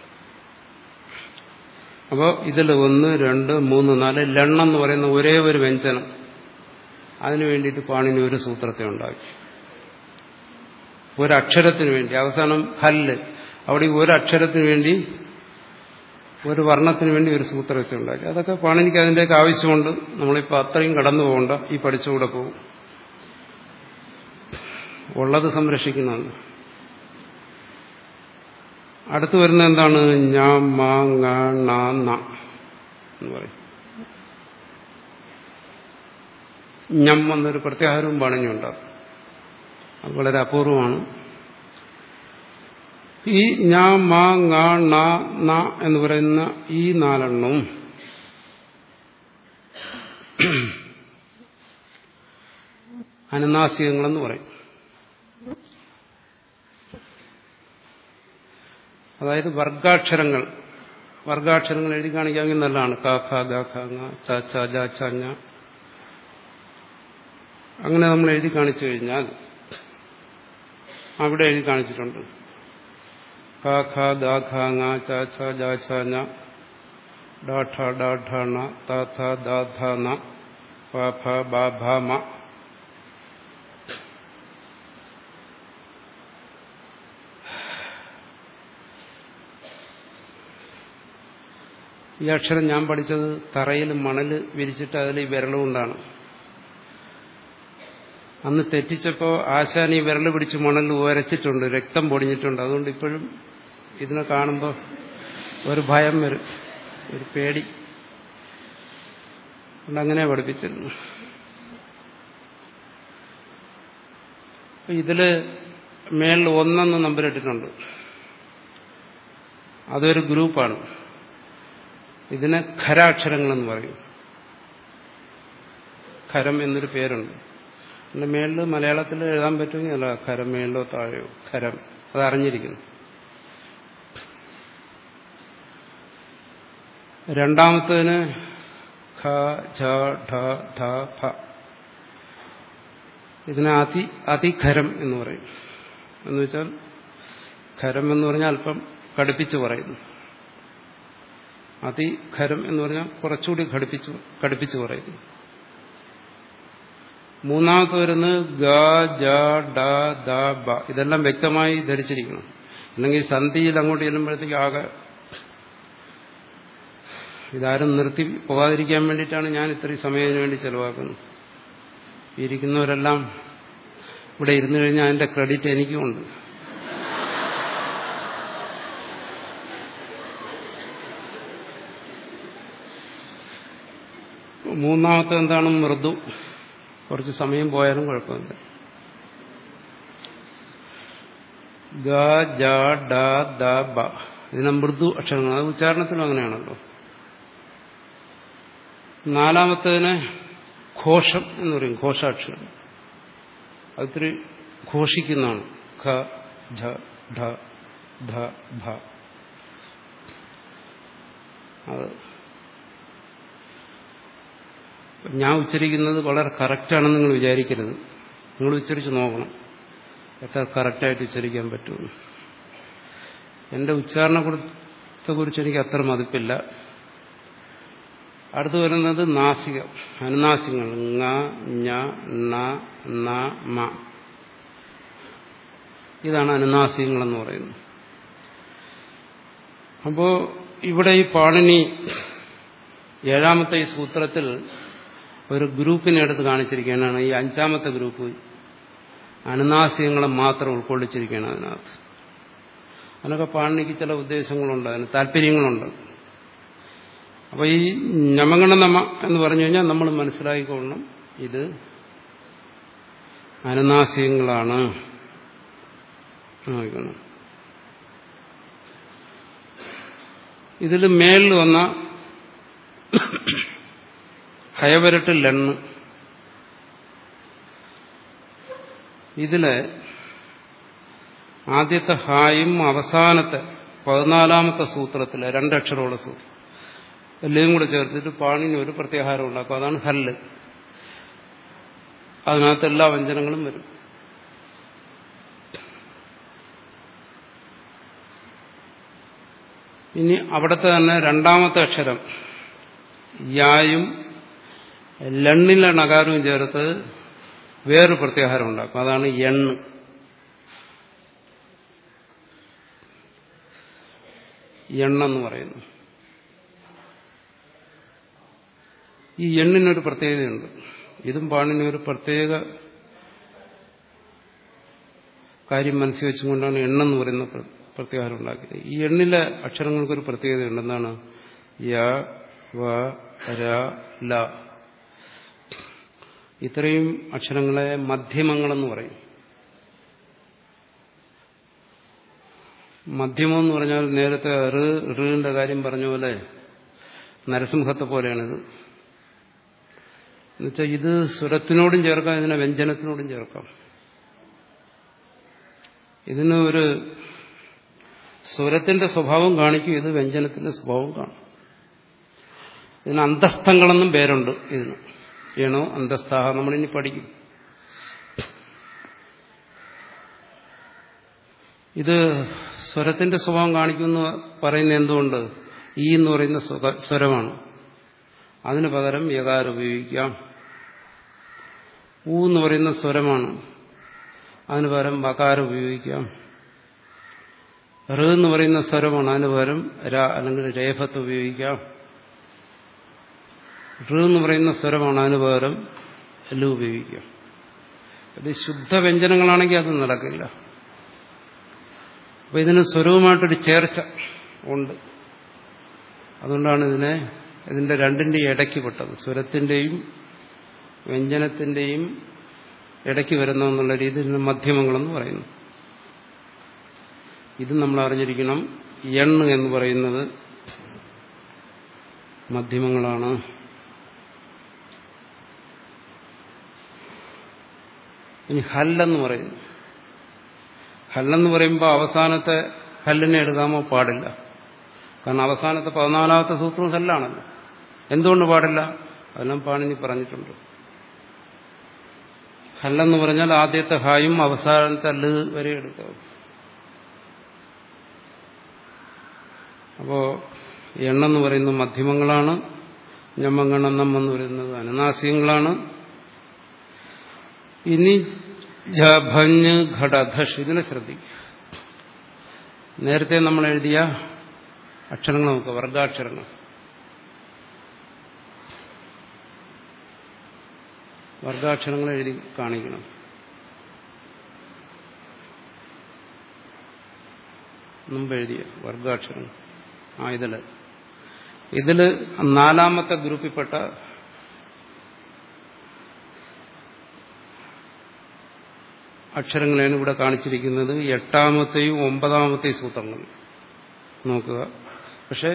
അപ്പോൾ ഇതിൽ ഒന്ന് രണ്ട് മൂന്ന് നാല് ലെണ്ണം എന്ന് പറയുന്ന ഒരേ ഒരു വ്യഞ്ജനം അതിനു വേണ്ടിയിട്ട് പാണിനി ഒരു സൂത്രത്തെ ഉണ്ടാക്കി ഒരക്ഷരത്തിന് വേണ്ടി അവസാനം ഹല്ല് അവിടെ ഒരു അക്ഷരത്തിന് വേണ്ടി ഒരു വർണ്ണത്തിന് വേണ്ടി ഒരു സൂത്രത്തെ ഉണ്ടാക്കി അതൊക്കെ പാണിനിക്ക് അതിൻ്റെയൊക്കെ ആവശ്യമുണ്ട് നമ്മളിപ്പോൾ അത്രയും കടന്നു പോകണ്ട ഈ പഠിച്ചുകൂടെ പോകും ഉള്ളത് സംരക്ഷിക്കുന്നുണ്ട് അടുത്ത് വരുന്ന എന്താണ് ഞാ മാ ങ ണ ന എന്ന് പറയും ഞം എന്നൊരു പ്രത്യാഹാരവും പാണിഞ്ഞുണ്ടാകും അത് വളരെ അപൂർവമാണ് ഈ ഞാ മാ ങ ണ ന എന്ന് പറയുന്ന ഈ നാലെണ്ണവും അനുനാസികങ്ങളെന്ന് പറയും അതായത് വർഗാക്ഷരങ്ങൾ വർഗാക്ഷരങ്ങൾ എഴുതി കാണിക്കാമെങ്കിൽ നല്ലതാണ് ക ഖ ഗ ഖ ങ ച ച ജ ച ഞ അങ്ങനെ നമ്മൾ എഴുതി കാണിച്ചു കഴിഞ്ഞാൽ അവിടെ എഴുതി കാണിച്ചിട്ടുണ്ട് ക ഖ ഗ ഖ ങ ച ഛ ജ ഛ ഞ ഡ ഠ ഡ ഠ ണ ത ഥ ദ ധ ന പ ഫ ബ ഭ മ ഈ അക്ഷരം ഞാൻ പഠിച്ചത് തറയിൽ മണൽ വിരിച്ചിട്ട് അതിൽ ഈ വിരലുകൊണ്ടാണ് അന്ന് തെറ്റിച്ചപ്പോൾ ആശാൻ ഈ വിരൽ പിടിച്ച് മണൽ ഉരച്ചിട്ടുണ്ട് രക്തം പൊടിഞ്ഞിട്ടുണ്ട് അതുകൊണ്ട് ഇപ്പോഴും ഇതിനെ കാണുമ്പോൾ ഒരു ഭയം വരും ഒരു പേടി അതുകൊണ്ട് അങ്ങനെ പഠിപ്പിച്ചിരുന്നു ഇതില് മേളിൽ ഒന്നെന്ന് നമ്പർ ഇട്ടിട്ടുണ്ട് അതൊരു ഗ്രൂപ്പാണ് ഇതിന് ഖരാക്ഷരങ്ങളെന്ന് പറയും ഖരം എന്നൊരു പേരുണ്ട് അതിന്റെ മേളിൽ മലയാളത്തിൽ എഴുതാൻ പറ്റുമെങ്കിൽ അല്ല ഖരം മേളിലോ താഴെയോ ഖരം അത് അറിഞ്ഞിരിക്കുന്നു രണ്ടാമത്തതിന് ഖ ഝ ഠ ഠ ഫ ഇതിനെ അതി അതിഖരം എന്ന് പറയും എന്ന് വെച്ചാൽ ഖരം എന്ന് പറഞ്ഞാൽ അല്പം കടുപ്പിച്ച് പറയുന്നു അതിഖരം എന്ന് പറഞ്ഞാൽ കുറച്ചുകൂടി ഘടിപ്പിച്ചു കടുപ്പിച്ച് പറയുന്നു മൂന്നാമത്തെ വരുന്നത് ഗ ജ ഡ ദ ബ ഇതെല്ലാം വ്യക്തമായി ധരിച്ചിരിക്കണം അല്ലെങ്കിൽ സന്ധിയിൽ അങ്ങോട്ട് ചെല്ലുമ്പോഴത്തേക്ക് ആകെ ഇതാരും നിർത്തി പോകാതിരിക്കാൻ വേണ്ടിയിട്ടാണ് ഞാൻ ഇത്രയും സമയത്തിന് വേണ്ടി ചെലവാക്കുന്നത് ഇരിക്കുന്നവരെല്ലാം ഇവിടെ ഇരുന്നു കഴിഞ്ഞാൽ അതിന്റെ ക്രെഡിറ്റ് എനിക്കുമുണ്ട് മൂന്നാമത്തെ എന്താണ് മൃദു കുറച്ച് സമയം പോയാലും കുഴപ്പമില്ല ഗ ജ ഡ ദ ബ ഇതിനെ മൃദു അക്ഷരങ്ങൾ അത് ഉച്ചാരണത്തിലും അങ്ങനെയാണല്ലോ നാലാമത്തതിന് ഘോഷം എന്ന് പറയും ഘോഷാക്ഷരം അതിരി ഘോഷിക്കുന്നതാണ് ഖ ഝ ഢ ധ ഭ അത് ഞാൻ ഉച്ചരിക്കുന്നത് വളരെ കറക്റ്റാണെന്ന് നിങ്ങൾ വിചാരിക്കരുത് നിങ്ങൾ ഉച്ചരിച്ച് നോക്കണം എത്ര കറക്റ്റായിട്ട് ഉച്ചരിക്കാൻ പറ്റുമെന്ന് എൻ്റെ ഉച്ചാരണത്തെക്കുറിച്ച് എനിക്ക് അത്ര മതിപ്പില്ല അടുത്ത് വരുന്നത് നാസികം അനുനാസികങ്ങൾ ങ ഞ ന ന മ ഇതാണ് അനുനാസികങ്ങളെന്ന് പറയുന്നത് അപ്പോ ഇവിടെ ഈ പാണിനി ഏഴാമത്തെ ഈ സൂത്രത്തിൽ ഒരു ഗ്രൂപ്പിനെ എടുത്ത് കാണിച്ചിരിക്കുകയാണ് ഈ അഞ്ചാമത്തെ ഗ്രൂപ്പ് അനുനാസികങ്ങളെ മാത്രം ഉൾക്കൊള്ളിച്ചിരിക്കുകയാണ് അതിനകത്ത് അതിനൊക്കെ പാണിനിക്ക് ചില ഉദ്ദേശങ്ങളുണ്ട് അതിന് താല്പര്യങ്ങളുണ്ട് അപ്പോൾ ഈ ഞമഗണനമ എന്ന് പറഞ്ഞു കഴിഞ്ഞാൽ നമ്മൾ മനസ്സിലാക്കിക്കൊള്ളണം ഇത് അനുനാസികങ്ങളാണ് ഇതിൽ മേളിൽ വന്ന ഹയവരട്ട് ലെണ്ണ് ഇതില് ആദ്യത്തെ ഹായും അവസാനത്തെ പതിനാലാമത്തെ സൂത്രത്തിലെ രണ്ടക്ഷരമുള്ള സൂത്രം എല്ലാം കൂടെ ചേർത്തിട്ട് പാണിന് ഒരു പ്രത്യാഹാരം ഉണ്ടാക്കും അതാണ് ഹല്ല് അതിനകത്ത് എല്ലാ വ്യഞ്ജനങ്ങളും വരും ഇനി അവിടുത്തെ തന്നെ രണ്ടാമത്തെ അക്ഷരം യായും ലണ്ണിലെ നകാരവും ചേർത്ത് വേറൊരു പ്രത്യാഹാരം ഉണ്ടാക്കും അതാണ് എണ്ണ് എണ്ണെന്ന് പറയുന്നു ഈ എണ്ണിനൊരു പ്രത്യേകതയുണ്ട് ഇതും പാണിനൊരു പ്രത്യേക കാര്യം മനസ്സിൽ വെച്ചുകൊണ്ടാണ് എണ്ണെന്ന് പറയുന്ന പ്രത്യാഹാരം ഉണ്ടാക്കിയത് ഈ എണ്ണിലെ അക്ഷരങ്ങൾക്കൊരു പ്രത്യേകതയുണ്ട് എന്താണ് യ വ ര ല ഇത്രയും അക്ഷരങ്ങളെ മധ്യമങ്ങളെന്ന് പറയും മധ്യമം എന്ന് പറഞ്ഞാൽ നേരത്തെ റ് റിന്റെ കാര്യം പറഞ്ഞ പോലെ നരസിംഹത്തെ പോലെയാണിത് എന്നുവെച്ചാൽ ഇത് സ്വരത്തിനോടും ചേർക്കാം ഇതിനെ വ്യഞ്ജനത്തിനോടും ചേർക്കാം ഇതിന് ഒരു സ്വരത്തിന്റെ സ്വഭാവം കാണിക്കും ഇത് വ്യഞ്ജനത്തിന്റെ സ്വഭാവം കാണും ഇതിന് അന്തസ്ഥങ്ങളെന്നും പേരുണ്ട് ഇതിന് ഏണോ അന്തസ്ഥാഹ നമ്മളിനി പഠിക്കും ഇത് സ്വരത്തിന്റെ സ്വഭാവം കാണിക്കുമെന്ന് പറയുന്നത് എന്തുകൊണ്ട് ഈ എന്ന് പറയുന്ന സ്വരമാണ് അതിന് പകരം യകാരം ഉപയോഗിക്കാം ഊ എന്ന് പറയുന്ന സ്വരമാണ് അതിന് പകരം വകാരം ഉപയോഗിക്കാം ഋ എന്ന് പറയുന്ന സ്വരമാണ് അതിന് പകരം ര അല്ലെങ്കിൽ രേഫത്ത് ഉപയോഗിക്കാം ഋ എന്ന് പറയുന്ന സ്വരമാണ് അതിന് പകരം ലു ഉപയോഗിക്കാം ഇത് ശുദ്ധ വ്യഞ്ജനങ്ങളാണെങ്കിൽ അത് നടക്കില്ല അപ്പൊ ഇതിന് സ്വരവുമായിട്ടൊരു ചേർച്ച ഉണ്ട് അതുകൊണ്ടാണ് ഇതിനെ ഇതിന്റെ രണ്ടിന്റെയും ഇടയ്ക്ക് പെട്ടത് സ്വരത്തിന്റെയും വ്യഞ്ജനത്തിന്റെയും ഇടയ്ക്ക് വരുന്ന എന്നുള്ള രീതിയിൽ മധ്യമങ്ങളെന്ന് പറയുന്നു ഇത് നമ്മൾ അറിഞ്ഞിരിക്കണം എണ്ണ് എന്ന് പറയുന്നത് മധ്യമങ്ങളാണ് ഇനി ഹല്ലെന്ന് പറയുന്നു ഹല്ലെന്ന് പറയുമ്പോൾ അവസാനത്തെ ഹല്ലിനെ എടുക്കാമോ പാടില്ല കാരണം അവസാനത്തെ പതിനാലാമത്തെ സൂത്രം ഹല്ലാണല്ലോ എന്തുകൊണ്ട് പാടില്ല അതെല്ലാം പാണിനി പറഞ്ഞിട്ടുണ്ട് ഹല്ലെന്ന് പറഞ്ഞാൽ ആദ്യത്തെ ഹായും അവസാനത്തെ അല്ല് വരെ എടുക്കാം അപ്പോ എണ്ണെന്ന് പറയുന്നത് മധ്യമങ്ങളാണ് ഞമ്മങ്ങണ്ണം എന്ന് പറയുന്നത് അനുനാസികങ്ങളാണ് ഇനി ഭഞ്ഞ് ഘടധഷ് ഇതിനെ ശ്രദ്ധിക്കുക നേരത്തെ നമ്മൾ എഴുതിയ അക്ഷരങ്ങൾ നമുക്ക് വർഗാക്ഷരങ്ങൾ വർഗാക്ഷരങ്ങൾ എഴുതി കാണിക്കണം മുമ്പ് എഴുതിയ വർഗാക്ഷരങ്ങൾ ആ ഇതില് ഇതില് നാലാമത്തെ ഗ്രൂപ്പിൽപ്പെട്ട അക്ഷരങ്ങളെയാണ് ഇവിടെ കാണിച്ചിരിക്കുന്നത് എട്ടാമത്തെയും ഒമ്പതാമത്തെയും സൂത്രങ്ങൾ നോക്കുക പക്ഷെ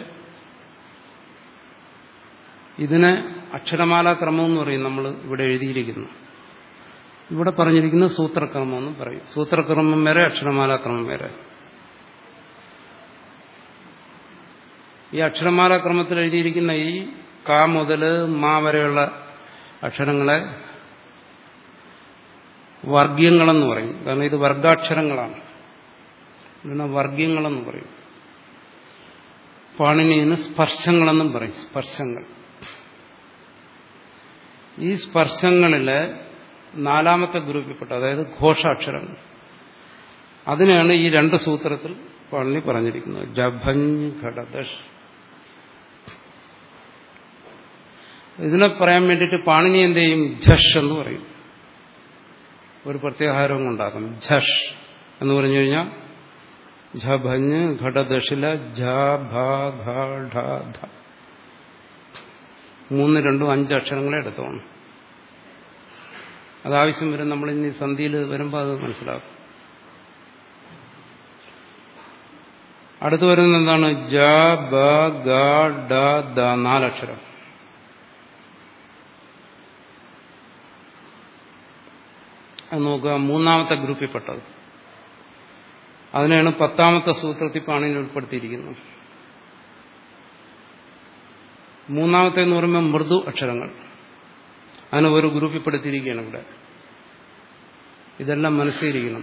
ഇതിനെ അക്ഷരമാലാക്രമം എന്ന് പറയും നമ്മൾ ഇവിടെ എഴുതിയിരിക്കുന്നു ഇവിടെ പറഞ്ഞിരിക്കുന്ന സൂത്രക്രമം എന്ന് പറയും സൂത്രക്രമം വരെ അക്ഷരമാലാക്രമം വരെ ഈ അക്ഷരമാലാക്രമത്തിൽ എഴുതിയിരിക്കുന്ന ഈ കാ മുതൽ മാ വരെയുള്ള അക്ഷരങ്ങളെ വർഗീയങ്ങളെന്ന് പറയും കാരണം ഇത് വർഗാക്ഷരങ്ങളാണ് ഇതിനെ വർഗീയങ്ങളെന്ന് പറയും പാണിനിന് സ്പർശങ്ങളെന്നും പറയും സ്പർശങ്ങൾ ഈ സ്പർശങ്ങളിലെ നാലാമത്തെ ഗ്രൂപ്പിൽപ്പെട്ട അതായത് ഘോഷാക്ഷരങ്ങൾ അതിനാണ് ഈ രണ്ട് സൂത്രത്തിൽ പാണിനി പറഞ്ഞിരിക്കുന്നത് ജഭഞ്ഞ് ഘടദഷ് ഇതിനെ പറയാൻ വേണ്ടിയിട്ട് പാണിനി എന്ത് ചെയ്യും ഝഷ് എന്ന് പറയും ഒരു പ്രത്യാഹാരവും ഉണ്ടാക്കും ഝഷ് എന്ന് പറഞ്ഞു കഴിഞ്ഞാൽ ഝഭഞ്ഞ് ഘടദശില ഝ ഭ ഘ ഢ ധ മൂന്ന് രണ്ടും അഞ്ച് അക്ഷരങ്ങളെ എടുത്തോണം അതാവശ്യം വരും നമ്മൾ ഇനി സന്ധിയിൽ വരുമ്പോൾ അത് മനസ്സിലാക്കും അടുത്ത് വരുന്നത് എന്താണ് ജ ബ ഗ ഡ ദ നാലക്ഷരം അത് നോക്കുക മൂന്നാമത്തെ ഗ്രൂപ്പിൽപ്പെട്ടത് അതിനെയാണ് പത്താമത്തെ സൂത്രത്തിൽ പാണിയിൽ ഉൾപ്പെടുത്തിയിരിക്കുന്നത് മൂന്നാമത്തെ എന്ന് പറയുമ്പോൾ മൃദു അക്ഷരങ്ങൾ അതിനെ ഒരു ഗ്രൂപ്പിൽപ്പെടുത്തിയിരിക്കുകയാണ് ഇവിടെ ഇതെല്ലാം മനസ്സിലിരിക്കണം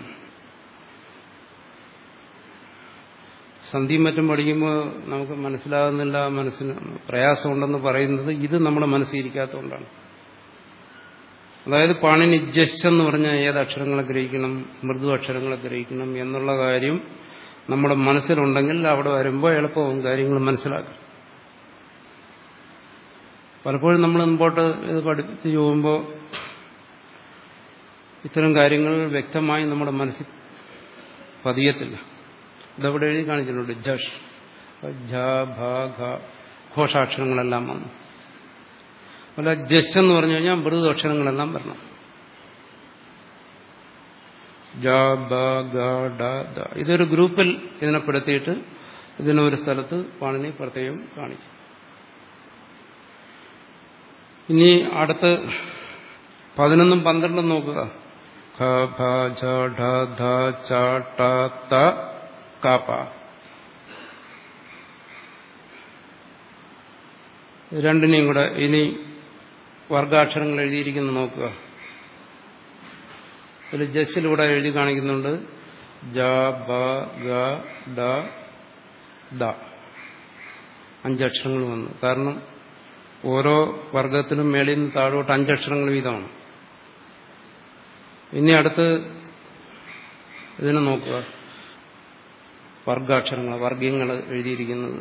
സന്ധിയും മറ്റും പഠിക്കുമ്പോൾ നമുക്ക് മനസ്സിലാകുന്നില്ല മനസ്സിന് പ്രയാസമുണ്ടെന്ന് പറയുന്നത് ഇത് നമ്മുടെ മനസ്സിലിരിക്കാത്തതുകൊണ്ടാണ് അതായത് പാണിനി ജസ് എന്ന് പറഞ്ഞാൽ ഏത് അക്ഷരങ്ങളെ ഗ്രഹിക്കണം മൃദു അക്ഷരങ്ങളെ ഗ്രഹിക്കണം എന്നുള്ള കാര്യം നമ്മുടെ മനസ്സിലുണ്ടെങ്കിൽ അവിടെ വരുമ്പോൾ എളുപ്പവും കാര്യങ്ങൾ മനസ്സിലാക്കും പലപ്പോഴും നമ്മൾ മുമ്പോട്ട് ഇത് പഠിപ്പിച്ച് പോകുമ്പോൾ ഇത്തരം കാര്യങ്ങൾ വ്യക്തമായി നമ്മുടെ മനസ്സിൽ പതിയത്തില്ല ഇതവിടെ എഴുതി കാണിച്ചിട്ടുണ്ട് ജഷ് ജ ഭ ഘ ഘോഷാക്ഷരങ്ങളെല്ലാം വന്നു അല്ല ജസ് എന്ന് പറഞ്ഞു കഴിഞ്ഞാൽ മൃദു അക്ഷരങ്ങളെല്ലാം വരണം ജ ബ ഗ ഡ ദ ഇതൊരു ഗ്രൂപ്പിൽ ഇതിനെ പെടുത്തിയിട്ട് ഇതിനൊരു സ്ഥലത്ത് പാണിനി പ്രത്യേകം കാണിക്കും ഇനി അടുത്ത് പതിനൊന്നും പന്ത്രണ്ടും നോക്കുക ഖ ഭ ഝ ഢ ധ ച ട ത ക പ രണ്ടിനെയും കൂടെ ഇനി വർഗാക്ഷരങ്ങൾ എഴുതിയിരിക്കുന്നു നോക്കുക ഇതിൽ ജസ്സിലൂടെ എഴുതി കാണിക്കുന്നുണ്ട് ജ ബ ഗ ഡ ദ അഞ്ചക്ഷരങ്ങൾ വന്നു കാരണം ഓരോ വർഗത്തിനും മേളിൽ നിന്ന് താഴോട്ട് അഞ്ചക്ഷരങ്ങൾ വീതമാണ് ഇനി അടുത്ത് ഇതിനെ നോക്കുക വർഗാക്ഷരങ്ങൾ വർഗീയങ്ങൾ എഴുതിയിരിക്കുന്നത്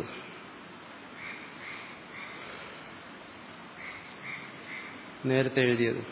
നേരത്തെ എഴുതിയത്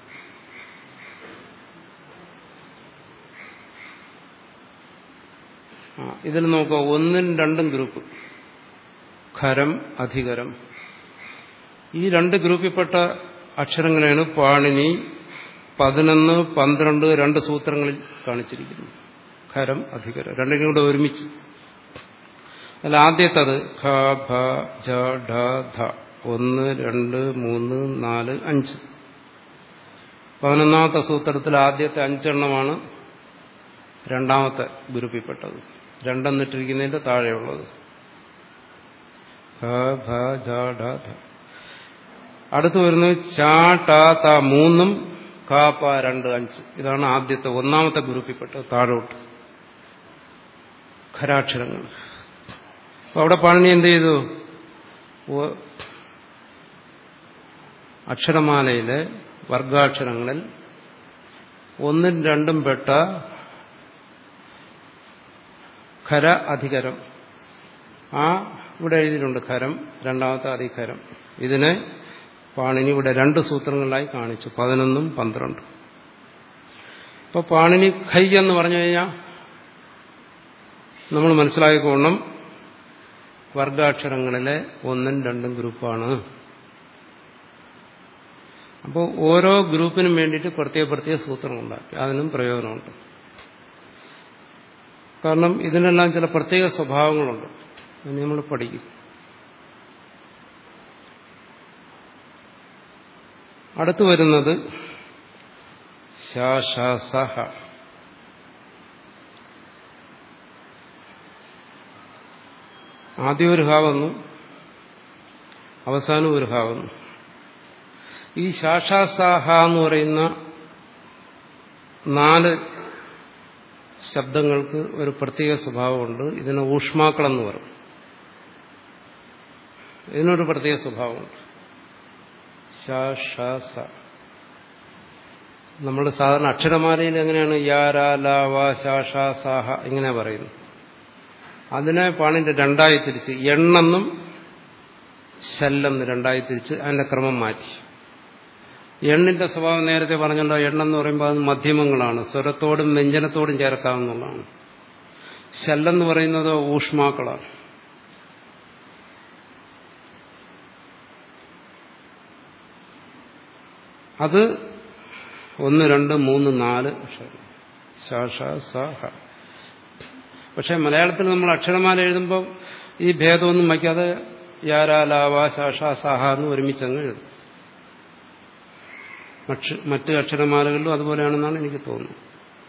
ആ ഇതിൽ നോക്കുക ഒന്നും രണ്ടും ഗ്രൂപ്പ് ഖരം അധികരം ഈ രണ്ട് ഗ്രൂപ്പിൽപ്പെട്ട അക്ഷരങ്ങളെയാണ് പാണിനി പതിനൊന്ന് പന്ത്രണ്ട് രണ്ട് സൂത്രങ്ങളിൽ കാണിച്ചിരിക്കുന്നു ഖരം അധികരം രണ്ടിനും കൂടെ ഒരുമിച്ച് അതിൽ ആദ്യത്തത് ഖ ഭ ജ ഢ ധ ഒന്ന് രണ്ട് മൂന്ന് നാല് അഞ്ച് പതിനൊന്നാമത്തെ സൂത്രത്തിൽ ആദ്യത്തെ അഞ്ചെണ്ണമാണ് രണ്ടാമത്തെ ഗ്രൂപ്പിൽപ്പെട്ടത് രണ്ടെന്നിട്ടിരിക്കുന്നതിന്റെ താഴെയുള്ളത് ഖ ഭ ജ ഢ ധ അടുത്ത് വരുന്നത് ചാ ടാ ത മൂന്നും ക പ രണ്ട് അഞ്ച് ഇതാണ് ആദ്യത്തെ ഒന്നാമത്തെ ഗ്രൂപ്പിൽപ്പെട്ടത് താഴോട്ട് ഖരാക്ഷരങ്ങൾ അപ്പൊ അവിടെ പാണി എന്ത് ചെയ്തു അക്ഷരമാലയിലെ വർഗാക്ഷരങ്ങളിൽ ഒന്നും രണ്ടും പെട്ട ഖര അധികരം ആ ഇവിടെ എഴുതിയിട്ടുണ്ട് ഖരം രണ്ടാമത്തെ അധികരം ഇതിനെ പാണിനി ഇവിടെ രണ്ട് സൂത്രങ്ങളിലായി കാണിച്ചു പതിനൊന്നും പന്ത്രണ്ടും ഇപ്പൊ പാണിനി ഖൈ എന്ന് പറഞ്ഞു കഴിഞ്ഞാൽ നമ്മൾ മനസ്സിലാക്കിക്കോണം വർഗാക്ഷരങ്ങളിലെ ഒന്നും രണ്ടും ഗ്രൂപ്പാണ് അപ്പോൾ ഓരോ ഗ്രൂപ്പിനും വേണ്ടിയിട്ട് പ്രത്യേക പ്രത്യേക സൂത്രം ഉണ്ടാക്കി അതിനും പ്രയോജനമുണ്ട് കാരണം ഇതിനെല്ലാം ചില പ്രത്യേക സ്വഭാവങ്ങളുണ്ട് അതിന് നമ്മൾ പഠിക്കും അടുത്തു വരുന്നത് ശാശാസഹ ആദ്യം ഒരു ഹാ വന്നു അവസാനം ഒരു ഹാ വന്നു ഈ ശാഷാസാഹ എന്ന് പറയുന്ന നാല് ശബ്ദങ്ങൾക്ക് ഒരു പ്രത്യേക സ്വഭാവമുണ്ട് ഇതിന് ഊഷ്മാക്കളെന്ന് പറയും ഇതിനൊരു പ്രത്യേക സ്വഭാവമുണ്ട് ശാഷാസ നമ്മൾ സാധാരണ അക്ഷരമാലയിൽ എങ്ങനെയാണ് യാ ലാ വാ ശാഷാ സാഹ ഇങ്ങനെ പറയുന്നു അതിനെ പാണിന്റെ രണ്ടായി തിരിച്ച് എണ്ണെന്നും ശല്ലെന്ന് രണ്ടായി തിരിച്ച് അതിന്റെ ക്രമം മാറ്റി എണ്ണിന്റെ സ്വഭാവം നേരത്തെ പറഞ്ഞല്ലോ എണ്ണെന്ന് പറയുമ്പോൾ അത് മധ്യമങ്ങളാണ് സ്വരത്തോടും വ്യഞ്ജനത്തോടും ചേർക്കാവുന്നതാണ് ശല്ലെന്ന് പറയുന്നത് ഊഷ്മാക്കളാണ് അത് ഒന്ന് രണ്ട് മൂന്ന് നാല് അക്ഷരം ശാഷ സഹ പക്ഷെ മലയാളത്തിൽ നമ്മൾ അക്ഷരമാല എഴുതുമ്പോൾ ഈ ഭേദമൊന്നും വയ്ക്കാതെ യാരാ ലാവ ശാഷ സഹ എന്ന് ഒരുമിച്ചങ്ങ് എഴുതും മറ്റ് അക്ഷരമാലകളിലും അതുപോലെയാണെന്നാണ് എനിക്ക് തോന്നുന്നത്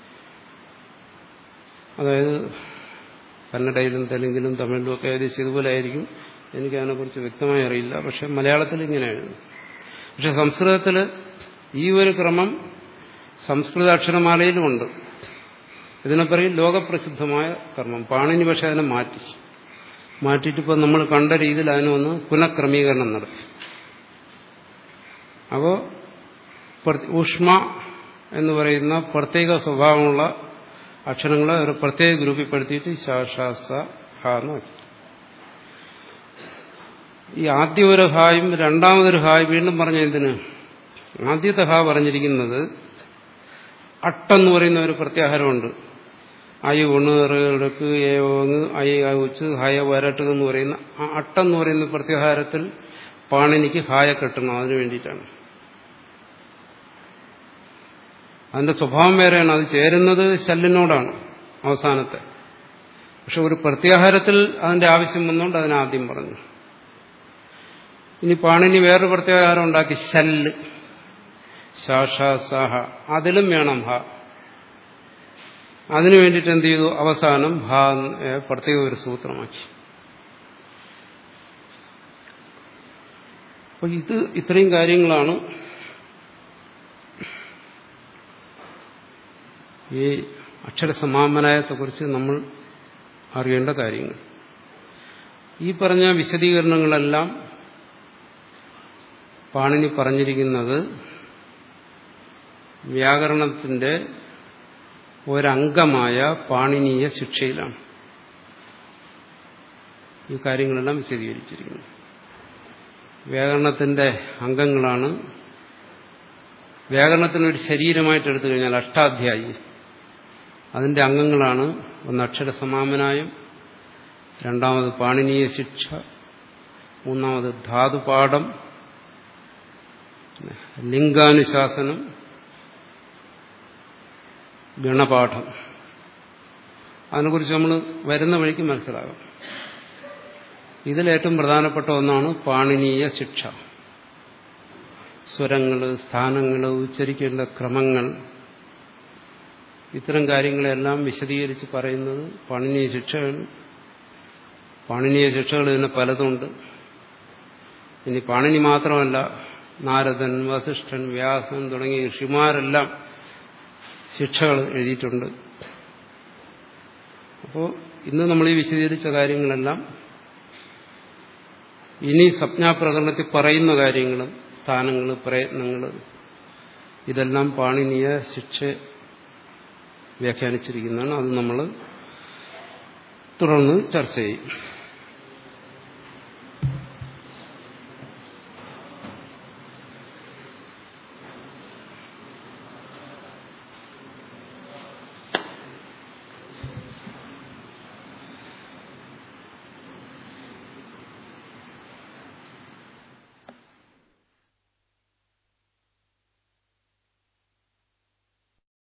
അതായത് കന്നഡയിലും തെലുങ്കിലും തമിഴിലും ഒക്കെ ഏകദേശം ഇതുപോലെ ആയിരിക്കും എനിക്കതിനെക്കുറിച്ച് വ്യക്തമായി അറിയില്ല പക്ഷെ മലയാളത്തിൽ ഇങ്ങനെ എഴുതും പക്ഷെ സംസ്കൃതത്തിൽ ഈ ഒരു ക്രമം സംസ്കൃത അക്ഷരമാലയിലുമുണ്ട് ഇതിനെ പറയും ലോകപ്രസിദ്ധമായ കർമ്മം പാണിനി പക്ഷെ അതിനെ മാറ്റി മാറ്റിയിട്ടിപ്പോൾ നമ്മൾ കണ്ട രീതിയിൽ അതിനൊന്ന് പുനഃക്രമീകരണം നടത്തി അപ്പോൾ ഊഷ്മ എന്ന് പറയുന്ന പ്രത്യേക സ്വഭാവമുള്ള അക്ഷരങ്ങളെ ഒരു പ്രത്യേക ഗ്രൂപ്പിൽപ്പെടുത്തിയിട്ട് ശാശാസ ഹ എന്ന് വയ്ക്കും ഈ ആദ്യ ഒരു ഹായും രണ്ടാമതൊരു ഹായ് വീണ്ടും പറഞ്ഞ എന്തിന് ആദ്യത്തെ ഹാ പറഞ്ഞിരിക്കുന്നത് അട്ടെന്ന് പറയുന്ന ഒരു പ്രത്യാഹാരമുണ്ട് അയ ഉണറുകൾക്ക് ഏവങ്ങ് അയ ഉച്ച് ഹയ വരട്ട് എന്ന് പറയുന്ന ആ അട്ടെന്ന് പറയുന്ന പ്രത്യാഹാരത്തിൽ പാണിനിക്ക് ഹായ കെട്ടണം അതിനു വേണ്ടിയിട്ടാണ് അതിന്റെ സ്വഭാവം വേറെയാണ് അത് ചേരുന്നത് ശല്ലിനോടാണ് അവസാനത്തെ പക്ഷെ ഒരു പ്രത്യാഹാരത്തിൽ അതിന്റെ ആവശ്യം വന്നുകൊണ്ട് അതിനാദ്യം പറഞ്ഞു ഇനി പാണിനി വേറൊരു പ്രത്യാഹാരം ഉണ്ടാക്കി ശല്ല് ശാഷാസഹ അതിലും വേണം ഹ അതിനു വേണ്ടിയിട്ട് എന്ത് ചെയ്തു അവസാനം ഭ പ്രത്യേക ഒരു സൂത്രമാക്കി അപ്പോൾ ഇത് ഇത്രയും കാര്യങ്ങളാണ് ഈ അക്ഷരസമാമനായത്തെക്കുറിച്ച് നമ്മൾ അറിയേണ്ട കാര്യങ്ങൾ ഈ പറഞ്ഞ വിശദീകരണങ്ങളെല്ലാം പാണിനി പറഞ്ഞിരിക്കുന്നത് വ്യാകരണത്തിന്റെ ഒരംഗമായ പാണിനീയ ശിക്ഷയിലാണ് ഈ കാര്യങ്ങളെല്ലാം വിശദീകരിച്ചിരിക്കുന്നത് വ്യാകരണത്തിന്റെ അംഗങ്ങളാണ് വ്യാകരണത്തിനൊരു ശരീരമായിട്ട് എടുത്തു കഴിഞ്ഞാൽ അഷ്ടാധ്യായി അതിന്റെ അംഗങ്ങളാണ് ഒന്ന് അക്ഷരസമാമനായം രണ്ടാമത് പാണിനീയ ശിക്ഷ മൂന്നാമത് ധാതുപാഠം ലിംഗാനുശാസനം ഗണപാഠം അതിനെക്കുറിച്ച് നമ്മൾ വരുന്ന വഴിക്ക് മനസ്സിലാകും ഇതിലേറ്റവും പ്രധാനപ്പെട്ട ഒന്നാണ് പാണിനീയ ശിക്ഷ സ്വരങ്ങൾ സ്ഥാനങ്ങൾ ഉച്ചരിക്കേണ്ട ക്രമങ്ങൾ ഇത്തരം കാര്യങ്ങളെല്ലാം വിശദീകരിച്ച് പറയുന്നത് പാണിനീയ ശിക്ഷയാണ് പാണിനീയ ശിക്ഷകൾ ഇതിന് പലതുണ്ട് ഇനി പാണിനി മാത്രമല്ല നാരദൻ വസിഷ്ഠൻ വ്യാസൻ തുടങ്ങിയ ഋഷിമാരെല്ലാം ശിക്ഷകൾ എഴുതിയിട്ടുണ്ട് അപ്പോൾ ഇന്ന് നമ്മൾ ഈ വിശദീകരിച്ച കാര്യങ്ങളെല്ലാം ഇനി സംജ്ഞാപ്രകരണത്തിൽ പറയുന്ന കാര്യങ്ങളും സ്ഥാനങ്ങൾ പ്രയത്നങ്ങൾ ഇതെല്ലാം പാണിനീയ ശിക്ഷ വ്യാഖ്യാനിച്ചിരിക്കുന്നതാണ് അത് നമ്മൾ തുടർന്ന് ചർച്ച ചെയ്യും